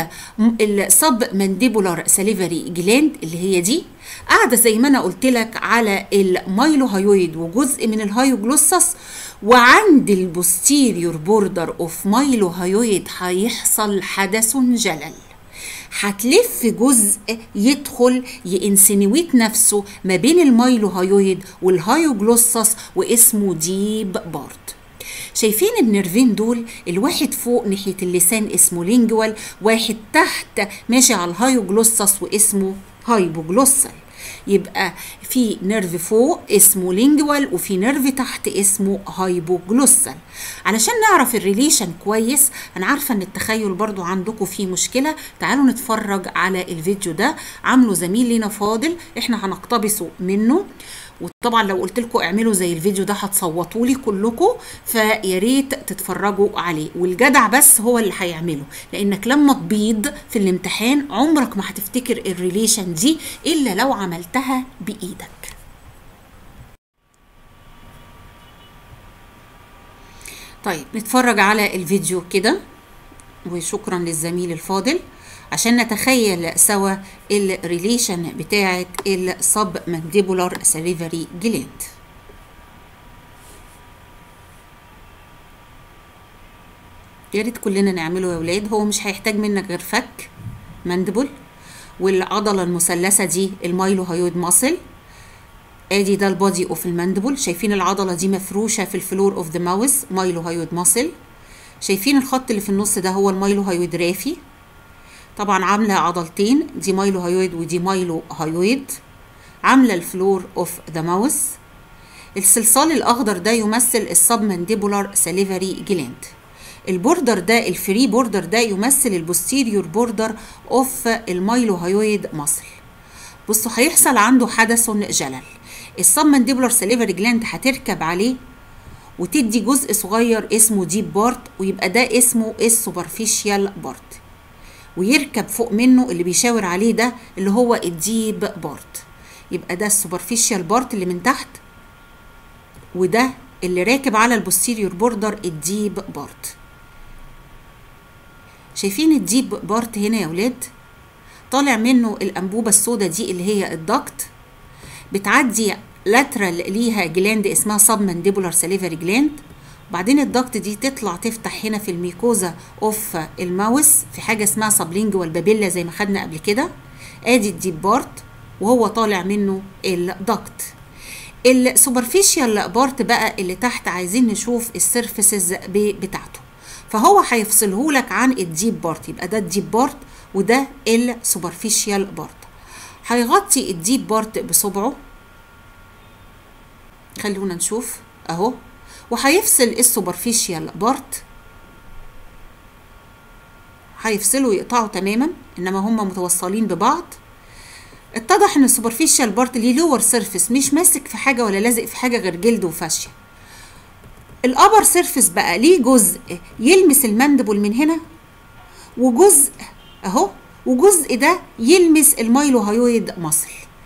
السب مانديبولار ساليفري جلاند اللي هي دي قاعده زي ما انا قلت لك على المايلو هايويد وجزء من الهايوجلوسس وعند البوستيريور بوردر اوف مايلو هايويد هيحصل حدث جلل هتلف جزء يدخل ينسنويت نفسه ما بين المايلو هايويد والهايوجلوسس واسمه ديب بارت شايفين النيرفين دول الواحد فوق ناحية اللسان اسمه لينجوال واحد تحت ماشي على الهايوجلوسس واسمه هايبوجلوسال يبقى في نيرف فوق اسمه لينجوال وفي نيرف تحت اسمه هايبوجلوسال علشان نعرف الريليشن كويس انا عارفه ان التخيل برضو عندكم فيه مشكله تعالوا نتفرج على الفيديو ده عامله زميل لينا فاضل احنا هنقتبسه منه وطبعا لو قلت لكم اعملوا زي الفيديو ده هتصوتوا لي كلكم فيا ريت تتفرجوا عليه والجدع بس هو اللي هيعمله لانك لما تبيض في الامتحان عمرك ما هتفتكر الريليشن دي الا لو عملتها بايدك طيب نتفرج على الفيديو كده وشكرا للزميل الفاضل عشان نتخيل سوا الريليشن بتاعة السب مانديبولار ساليفري جلاند يا ريت كلنا نعمله يا ولاد هو مش هيحتاج منك غير فك ماندبل والعضلة المثلثة دي المايلو هايود ماسل ادي ده البادي اوف الماندبل شايفين العضلة دي مفروشة في الفلور اوف ذا ماوس مايلو هايود ماسل شايفين الخط اللي في النص ده هو المايلو هايود رافي طبعا عاملة عضلتين دي مايلو هايويد ودي مايلو هايويد عاملة الفلور اوف ذا ماوس الصلصال الأخضر ده يمثل السب مانديبولار ساليفري جلاند البوردر ده الفري بوردر ده يمثل البوستيريور بوردر اوف المايلو هايويد ماسل بصوا هيحصل عنده حدث جلل السب مانديبولار ساليفري جلاند هتركب عليه وتدي جزء صغير اسمه ديب بارت ويبقى ده اسمه السوبرفيشيال بارت ويركب فوق منه اللي بيشاور عليه ده اللي هو الديب بارت يبقى ده السوبرفيشال بارت اللي من تحت وده اللي راكب على البوستيريور بوردر الديب بارت شايفين الديب بارت هنا يا ولاد طالع منه الانبوبه السوداء دي اللي هي الدكت بتعدي لاترال ليها جلاند اسمها سب مانديبولار ساليفري جلاند وبعدين الضغط دي تطلع تفتح هنا في الميكوزا اوف الماوس في حاجه اسمها سبلينجوال بابيلا زي ما خدنا قبل كده ادي الديب بارت وهو طالع منه الضغط السوبرفيشال بارت بقى اللي تحت عايزين نشوف السيرفيسز بتاعته فهو هيفصله لك عن الديب بارت يبقى ده الديب بارت وده السوبرفيشال بارت هيغطي الديب بارت بصبعه خلونا نشوف اهو وهيفصل السوبرفيشال بارت هيفصلوا يقطعوا تماما انما هما متوصلين ببعض اتضح ان السوبرفيشال بارت ليه لور سيرفيس مش ماسك في حاجه ولا لازق في حاجه غير جلد وفاشيه الابر سيرفيس بقى ليه جزء يلمس المندبل من هنا وجزء اهو وجزء ده يلمس المايلو هايويد مصل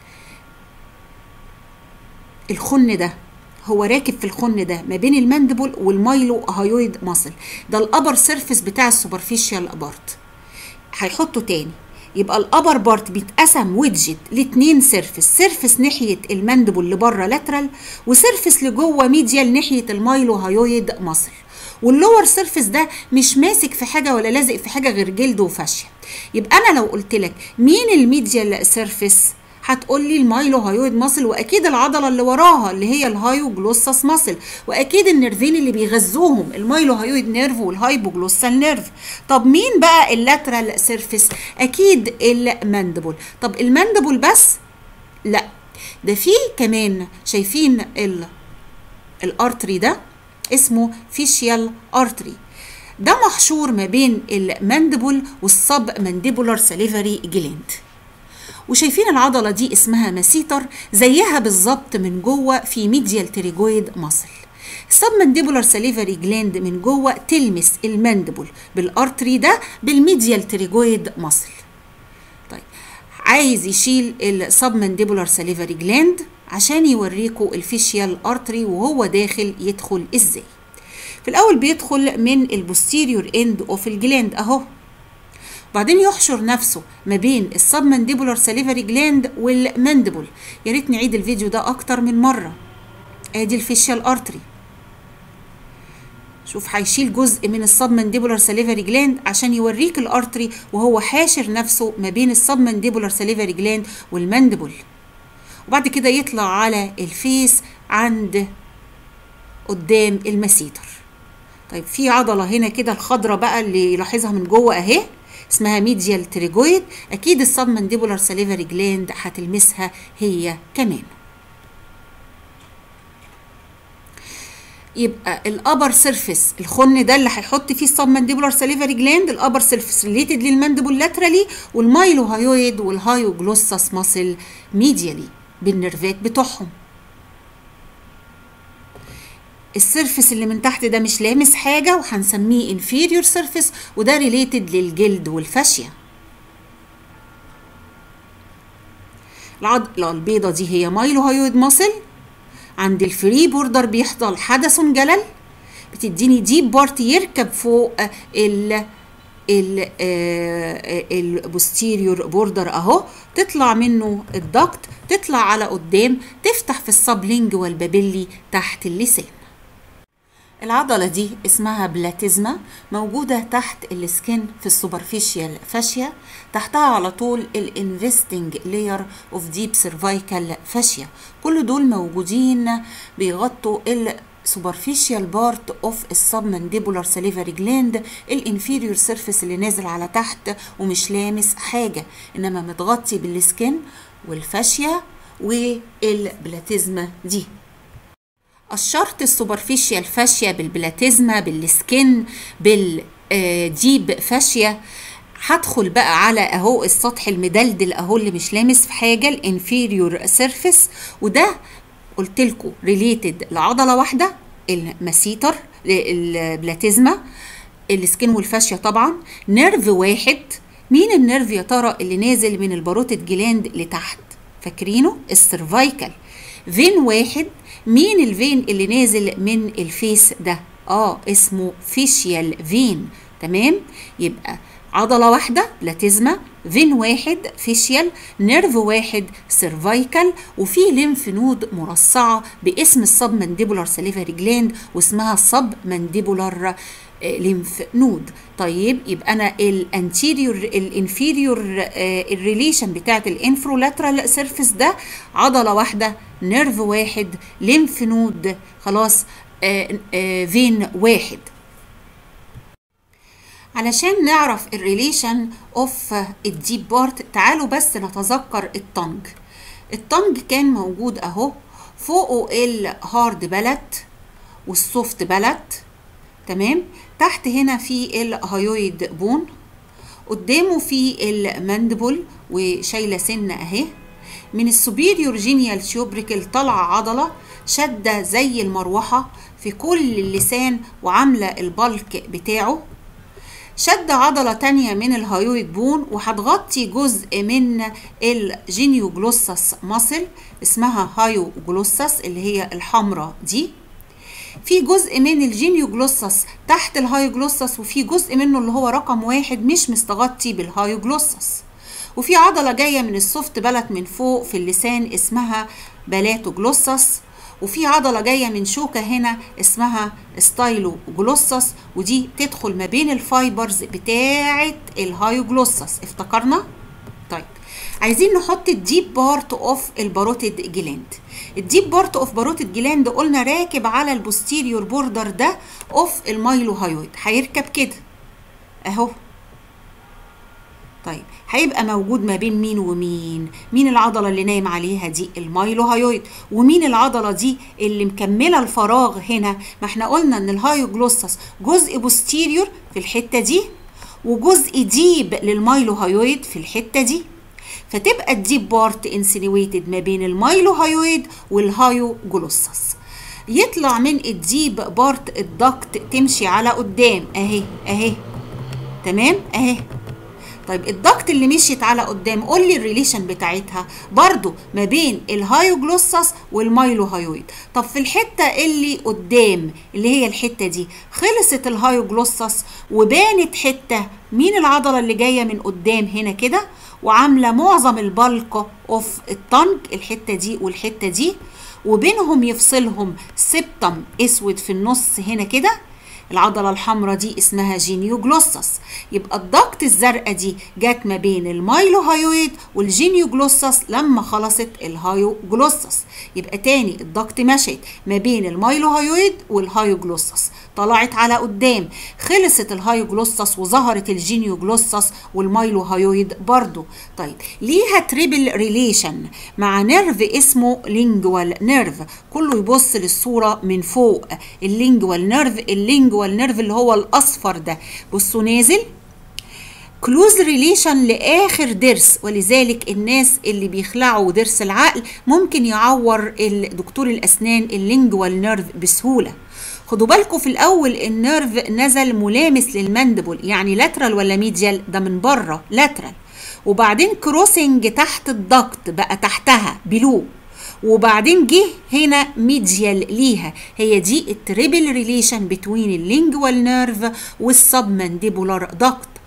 الخن ده هو راكب في الخن ده ما بين الماندبل والمايلو هايويد ماسل ده الابر سيرفيس بتاع السوبرفيشال بارت هيحطه تاني يبقى الابر بارت بيتقسم ويدجت لاتنين سيرفيس سيرفيس ناحيه الماندبل اللي بره لاترال وسيرفيس لجوه ميديال ناحيه المايلو هايويد ماسل واللور سيرفيس ده مش ماسك في حاجه ولا لازق في حاجه غير جلد وفاشيه يبقى انا لو قلت لك مين الميديال سيرفيس هتقول لي المايلو هايويد ماسل واكيد العضله اللي وراها اللي هي الهايو جلوساس ماسل واكيد النيرفين اللي بيغذوهم المايلو هايويد نيرف والهايبوجلوسال نيرف طب مين بقى اللاترال سيرفيس اكيد الماندبل طب الماندبل بس لا ده في كمان شايفين ال الارتري ده اسمه فيشيال ارتري ده محشور ما بين الماندبل والسب مانديبولار ساليفري جلاند وشايفين العضله دي اسمها مسيتر زيها بالظبط من جوه في ميديال تريجويد ماسل السب مانديبولار ساليفري جلاند من جوه تلمس الماندبل بالارتري ده بالميديال تريجويد ماسل طيب عايز يشيل السب مانديبولار ساليفري جلاند عشان يوريكوا الفيشيال ارتري وهو داخل يدخل ازاي في الاول بيدخل من البوستيريور اند اوف الجلاند اهو وبعدين يحشر نفسه ما بين السب مانديبولار ساليفري جلاند والماندبل يا ريت نعيد الفيديو ده اكتر من مره ادي الفيشيال ارتري شوف هيشيل جزء من السب مانديبولار ساليفري جلاند عشان يوريك الارتري وهو حاشر نفسه ما بين السب مانديبولار ساليفري جلاند والماندبل وبعد كده يطلع على الفيس عند قدام المسيتر طيب في عضلة هنا كده الخضرة بقى اللي يلاحظها من جوه اهي اسمها ميديال تريجويد اكيد السب مانديبولار ساليفري جلاند هتلمسها هي كمان يبقى الابر سيرفيس الخن ده اللي هيحط فيه السب مانديبولار ساليفري جلاند الابر سيرفيس ريليتد للمانديبول لاترالي والمايلو هايويد والهايو جلوساس ماسل ميديالي بالنرفات بتوعهم السيرفس اللي من تحت ده مش لامس حاجه وهنسميه inferior surface وده ريليتد للجلد والفاشيه العضله البيضه دي هي مايلو هايويد ماسل عند الفري بوردر بيحصل حدث جلل بتديني ديب بارت يركب فوق البوستيريور بوردر اهو تطلع منه الضغط تطلع على قدام تفتح في السبلينجوال بابيلي تحت اللسان العضلة دي اسمها بلاتيزما موجودة تحت السكن في السوبرفيشيال فاشيا تحتها على طول الانفستنج لاير اوف ديب سيرفايكال فاشيا كل دول موجودين بيغطوا ال superficial part of السبمنديبولار salivary gland الانفيريور سيرفيس اللي نازل على تحت ومش لامس حاجة انما متغطي بالسكن والفاشيا والبلاتيزما دي الشرط السوبرفيشيال فاشيا بالبلاتيزما بالسكن بالديب فاشيا هدخل بقى على اهو السطح المدلدل اهو اللي مش لامس في حاجه الانفيريور سيرفيس وده قلت لكم ريليتد لعضله واحده المسيتر البلاتيزما السكين والفاشيا طبعا نيرف واحد مين النيرف يا ترى اللي نازل من الباروتيد جلاند لتحت فاكرينه السيرفايكال فين واحد مين الفين اللي نازل من الفيس ده اه اسمه فيشيال فين تمام يبقى عضلة واحدة بلاتيزما فين واحد فيشيال نيرف واحد سيرفايكال وفي ليمف نود مرصعة باسم السب مانديبولار سليفري جلاند واسمها السب مانديبولار ليمف نود طيب يبقى انا الانتيريور الانفيريور الريليشن بتاعت الانفرولاترال سيرفيس ده عضله واحده نيرف واحد ليمف نود خلاص آآ آآ فين واحد علشان نعرف الريليشن اوف الديب بارت تعالوا بس نتذكر التنج التنج كان موجود اهو فوقه الهارد بلت والسوفت بلت تمام تحت هنا في الهايويد بون قدامه في الماندبل وشايله سنه اهي من السوبيريور جينيال تيوبريكل طالعه عضله شاده زي المروحه في كل اللسان وعامله البلك بتاعه شد عضلة تانية من الهايويد بون وهتغطي جزء من الجينيوجلوسس ماسل اسمها هايوجلوسس اللي هي الحمراء دي في جزء من الجينيوجلوسس تحت الهايوجلوسس وفي جزء منه اللي هو رقم واحد مش مستغطي بالهايوجلوسس وفي عضلة جاية من السوفت بلت من فوق في اللسان اسمها بلاتوجلوسس وفي عضله جايه من شوكه هنا اسمها ستايلو جلوسس ودي تدخل ما بين الفايبرز بتاعه الهايوجلوسس افتكرنا طيب عايزين نحط الديب بارت اوف الباروتيد جلاند الديب بارت اوف باروتيد جلاند قلنا راكب على البوستيريور بوردر ده اوف المايلو هايويد هيركب كده اهو طيب هيبقى موجود ما بين مين ومين مين العضله اللي نايم عليها دي المايلو هايويد ومين العضله دي اللي مكمله الفراغ هنا ما احنا قلنا ان الهايوجلوسس جزء بوستيريور في الحته دي وجزء ديب للمايلو هايويد في الحته دي فتبقى الديب بارت انسينويتد ما بين المايلو هايويد والهايوجلوسس يطلع من الديب بارت الضغط تمشي على قدام اهي اهي تمام اهي طيب الضغط اللي مشيت على قدام قول لي الريليشن بتاعتها برضو ما بين الهايوجلوسس والمايلو هايويد طب في الحته اللي قدام اللي هي الحته دي خلصت الهايوجلوسس وبانت حته مين العضله اللي جايه من قدام هنا كده وعامله معظم البلق اوف الطنج الحته دي والحته دي وبينهم يفصلهم سبتم اسود في النص هنا كده العضله الحمراء دي اسمها جينيوجلوسس يبقى الضغط الزرقاء دي جت ما بين المايلو هايويد والجينيوجلوسس لما خلصت الهايوجلوسس يبقى تاني الضغط مشت ما بين المايلو هايويد والهايوجلوسس طلعت على قدام خلصت الهايوجلوسس وظهرت الجينيوجلوسس والمايلو هايويد برضو طيب ليها تريبل ريليشن مع نيرف اسمه لينجوال نيرف كله يبص للصوره من فوق اللينجوال نيرف اللينجوال نيرف اللي هو الاصفر ده بصوا نازل كلوز ريليشن لاخر ضرس ولذلك الناس اللي بيخلعوا ضرس العقل ممكن يعور دكتور الاسنان اللينجوال نيرف بسهوله خدوا بالكم في الاول النيرف نزل ملامس للمندبل يعني لاترال ولا ميديال ده من بره لاترال وبعدين كروسنج تحت الضغط بقى تحتها بلو وبعدين جه هنا ميديال ليها هي دي التريبل ريليشن بتوين اللينجوال نيرف والسب مانديبولار ضغط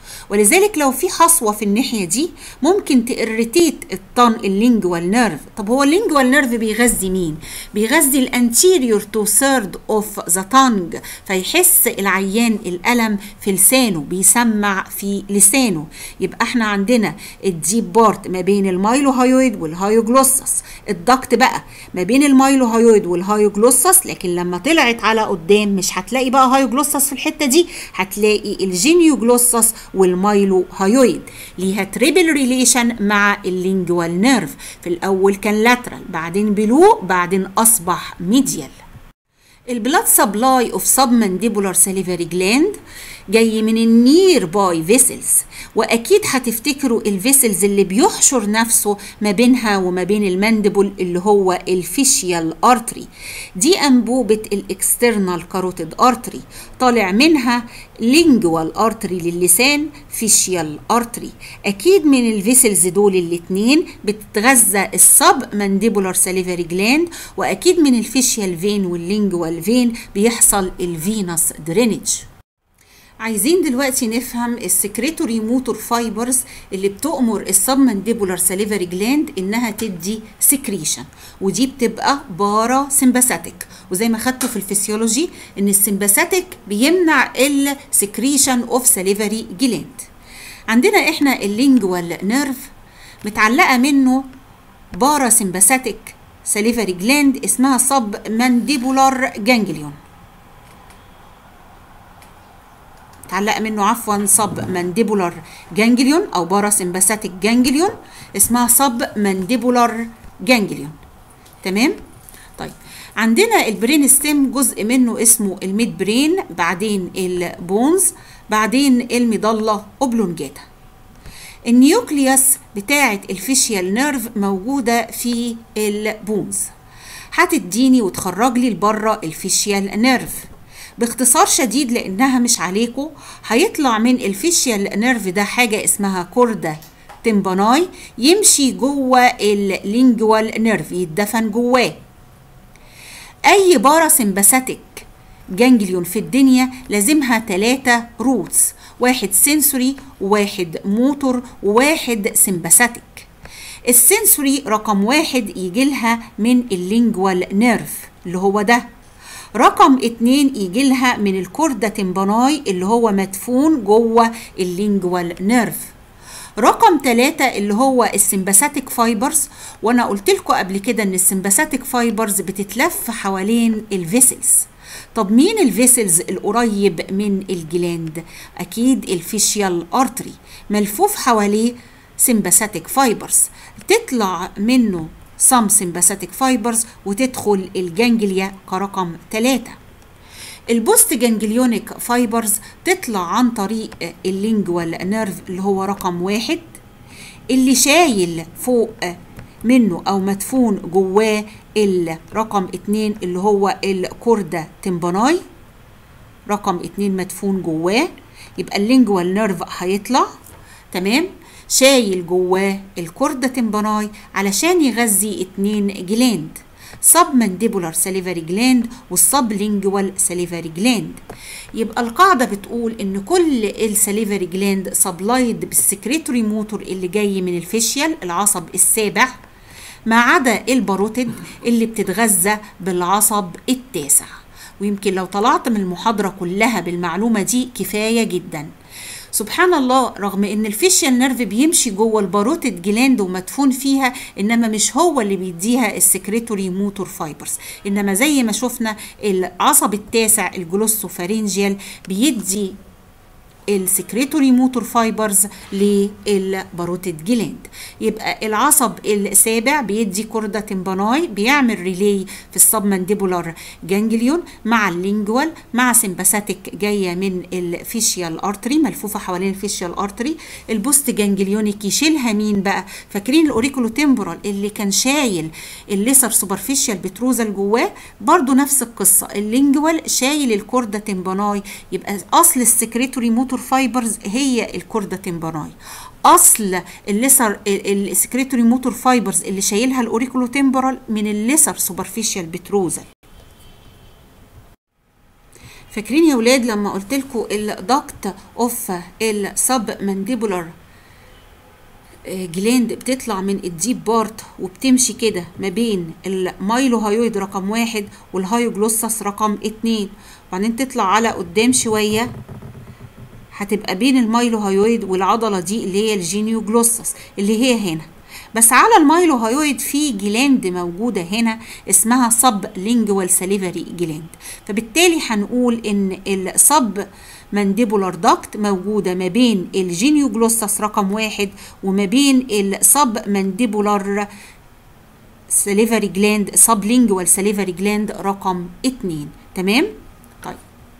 ولذلك لو في حصوه في الناحيه دي ممكن تirritate الطن اللينجوال نيرف طب هو اللينجوال نيرف بيغذي مين بيغذي الانتيريور تو ثيرد اوف ذا تانج فيحس العيان الالم في لسانه بيسمع في لسانه يبقى احنا عندنا الديب بارت ما بين المايلوهايويد والهايوجلوسس الضغط بقى ما بين المايلوهايويد والهايوجلوسس لكن لما طلعت على قدام مش هتلاقي بقى هايوجلوسس في الحته دي هتلاقي الجينيوجلوسس والمايلوهايويد ليها تريبل ريليشن مع اللينجوال نيرف في الاول كان لاترال بعدين بلو بعدين اصبح ميديال البلاد سبلاي اوف سبمنديبولار ساليفري جلاند جاي من النير باي فيسلز واكيد هتفتكروا الفيسلز اللي بيحشر نفسه ما بينها وما بين المندبل اللي هو الفيشيال ارتري دي انبوبه الاكسترنال كاروتيد ارتري طالع منها لينجوال ارتري للسان فيشيال ارتري اكيد من الفيسلز دول الاتنين بتتغذى السب مانديبولار ساليفري جلاند واكيد من الفيشيال فين واللينجوال فين بيحصل الفينس درينج عايزين دلوقتي نفهم السكريتوري موتور فايبرز اللي بتؤمر السبمنديبولار ساليفري جلاند انها تدي سكريشن ودي بتبقى بارا سمباثيك وزي ما خدته في الفسيولوجي ان السمباثيك بيمنع السكريشن اوف ساليفري جلاند عندنا احنا اللينجوال نيرف متعلقه منه بارا سمباثيك ساليفري جلاند اسمها سب مانديبولار جانجليون اتعلق منه عفوا سب مانديبولار جانجليون او باراسمباثيك جانجليون اسمها سب مانديبولار جانجليون تمام طيب عندنا البرين ستيم جزء منه اسمه الميد برين بعدين البونز بعدين المضله اوبلونجاتا النيوكليوس بتاعه الفيشيال نيرف موجوده في البونز هتديني وتخرج لي لبره الفيشيال نيرف باختصار شديد لانها مش عليكم هيطلع من الفيشيال نيرف ده حاجه اسمها كوردا تمباناي يمشي جوه اللينجوال نيرف يتدفن جواه اي باراسمباثيك جانجليون في الدنيا لازمها ثلاثة روتس واحد سنسوري وواحد موتور وواحد سمباثيك السنسوري رقم واحد يجي لها من اللينجوال نيرف اللي هو ده رقم اتنين يجي لها من الكوردا تمباناي اللي هو مدفون جوه اللينجوال نيرف رقم ثلاثة اللي هو السمباثيك فايبرز وانا قلت لكم قبل كده ان السمباثيك فايبرز بتتلف حوالين الفيسلز طب مين الفيسلز القريب من الجلاند اكيد الفيشيال ارتري ملفوف حواليه سمباثيك فايبرز تطلع منه some sympathetic fibers وتدخل الجانجليا كرقم 3 البوست جانجليونيك فايبرز تطلع عن طريق اللينجوال نيرف اللي هو رقم واحد اللي شايل فوق منه او مدفون جواه الرقم اتنين اللي هو الكوردا تمباناي رقم اتنين مدفون جواه يبقى اللينجوال نيرف هيطلع تمام شايل جواه الكوردا تمباناي علشان يغذي اتنين جلاند سب مانديبولار ساليفري جلاند والسب لينجوال ساليفري جلاند يبقى القاعده بتقول ان كل الساليفري جلاند سبلايد بالسكريتوري موتور اللي جاي من الفيشيال العصب السابع ما عدا الباروتيد اللي بتتغذى بالعصب التاسع ويمكن لو طلعت من المحاضره كلها بالمعلومه دي كفايه جدا سبحان الله رغم ان الفيشيال نيرف بيمشي جوه الباروتيد جلاند ومدفون فيها انما مش هو اللي بيديها السكريتوري موتور فايبرز انما زي ما شفنا العصب التاسع الجلوسوفارينجيال بيدي السكريتوري موتور فايبرز للباروتيد جلاند يبقى العصب السابع بيدي كوردا تمباناي بيعمل ريلي في السبمنديبولار جانجليون مع اللينجوال مع سمباثيك جايه من الفيشيال ارتري ملفوفه حوالين الفيشيال ارتري البوست جانجليونيك يشيلها مين بقى فاكرين الاوريكولو تمبورال اللي كان شايل الليسر سوبرفيشال بتروزال جواه برضو نفس القصه اللينجوال شايل الكوردا تمباناي يبقى اصل السكريتوري موتور فايبرز هي الكوردا تمباناي اصل الليسر السكريتوري موتور فايبرز اللي شايلها الاوريكولو تمبورال من الليسر سوبرفيشال بتروزال فاكرين يا ولاد لما قلت لكم الدكت اوف السب مانديبولار جلاند بتطلع من الديب بارت وبتمشي كده ما بين المايلو هايويد رقم واحد والهايوجلوسس رقم اتنين وبعدين تطلع على قدام شوية هتبقى بين المايلو هايويد والعضلة دي اللي هي الجينيو جلوسس اللي هي هنا بس على المايلو هايويد في جلاند موجودة هنا اسمها سب لينجوال ساليفري جلاند فبالتالي هنقول ان السب مانديبولار داكت موجودة ما بين الجينيو جلوسس رقم واحد وما بين السب مانديبولار ساليفري جلاند سب لينجوال ساليفري جلاند رقم اتنين تمام؟ طيب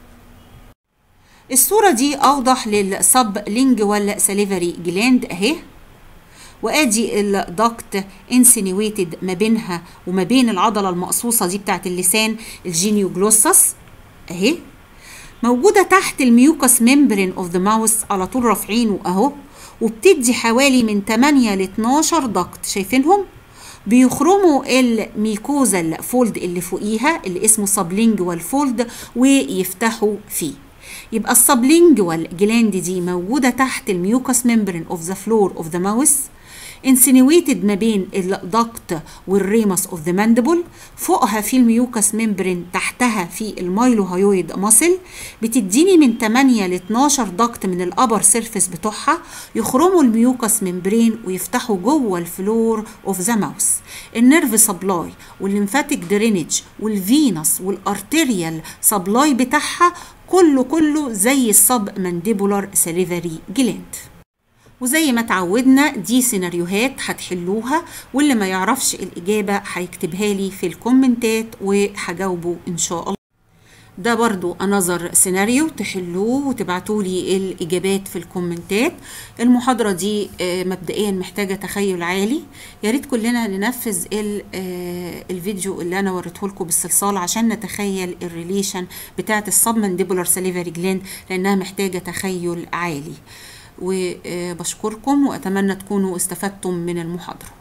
الصورة دي أوضح للسب لينجوال ساليفري جلاند أهي وادي الدكت انسينيويتد ما بينها وما بين العضله المقصوصه دي بتاعت اللسان الجينيو جلوسس اهي موجوده تحت الميوكس ممبرين اوف ذا ماوس على طول رافعينه اهو وبتدي حوالي من 8 ل 12 دكت شايفينهم بيخرموا الميكوزا فولد اللي فوقيها اللي اسمه سبلينجوال فولد ويفتحوا فيه يبقى السبلينجوال جلاند دي موجودة تحت الميوكس ممبرين اوف ذا فلور اوف ذا ماوس انسينيويتد ما بين الدكت والريمس اوف ذا ماندبل فوقها في الميوكس ممبرين تحتها في المايلو هايويد ماسل بتديني من 8 ل 12 دكت من الابر سيرفيس بتوعها يخرموا الميوكس ممبرين ويفتحوا جوه الفلور اوف ذا ماوس النيرف سبلاي والليمفاتيك درينج والفينس والارتيريال سبلاي بتاعها كله كله زي السب مانديبولار ساليفري جلاند وزي ما اتعودنا دي سيناريوهات هتحلوها واللي ما يعرفش الإجابة هيكتبها لي في الكومنتات وهجاوبه إن شاء الله ده برضو انذر سيناريو تحلوه وتبعتوا لي الاجابات في الكومنتات المحاضره دي مبدئيا محتاجه تخيل عالي يا ريت كلنا ننفذ الفيديو اللي انا وريته لكم بالصلصال عشان نتخيل الريليشن بتاعه السب مانديبولار ساليفري جلاند لانها محتاجه تخيل عالي وبشكركم واتمنى تكونوا استفدتم من المحاضره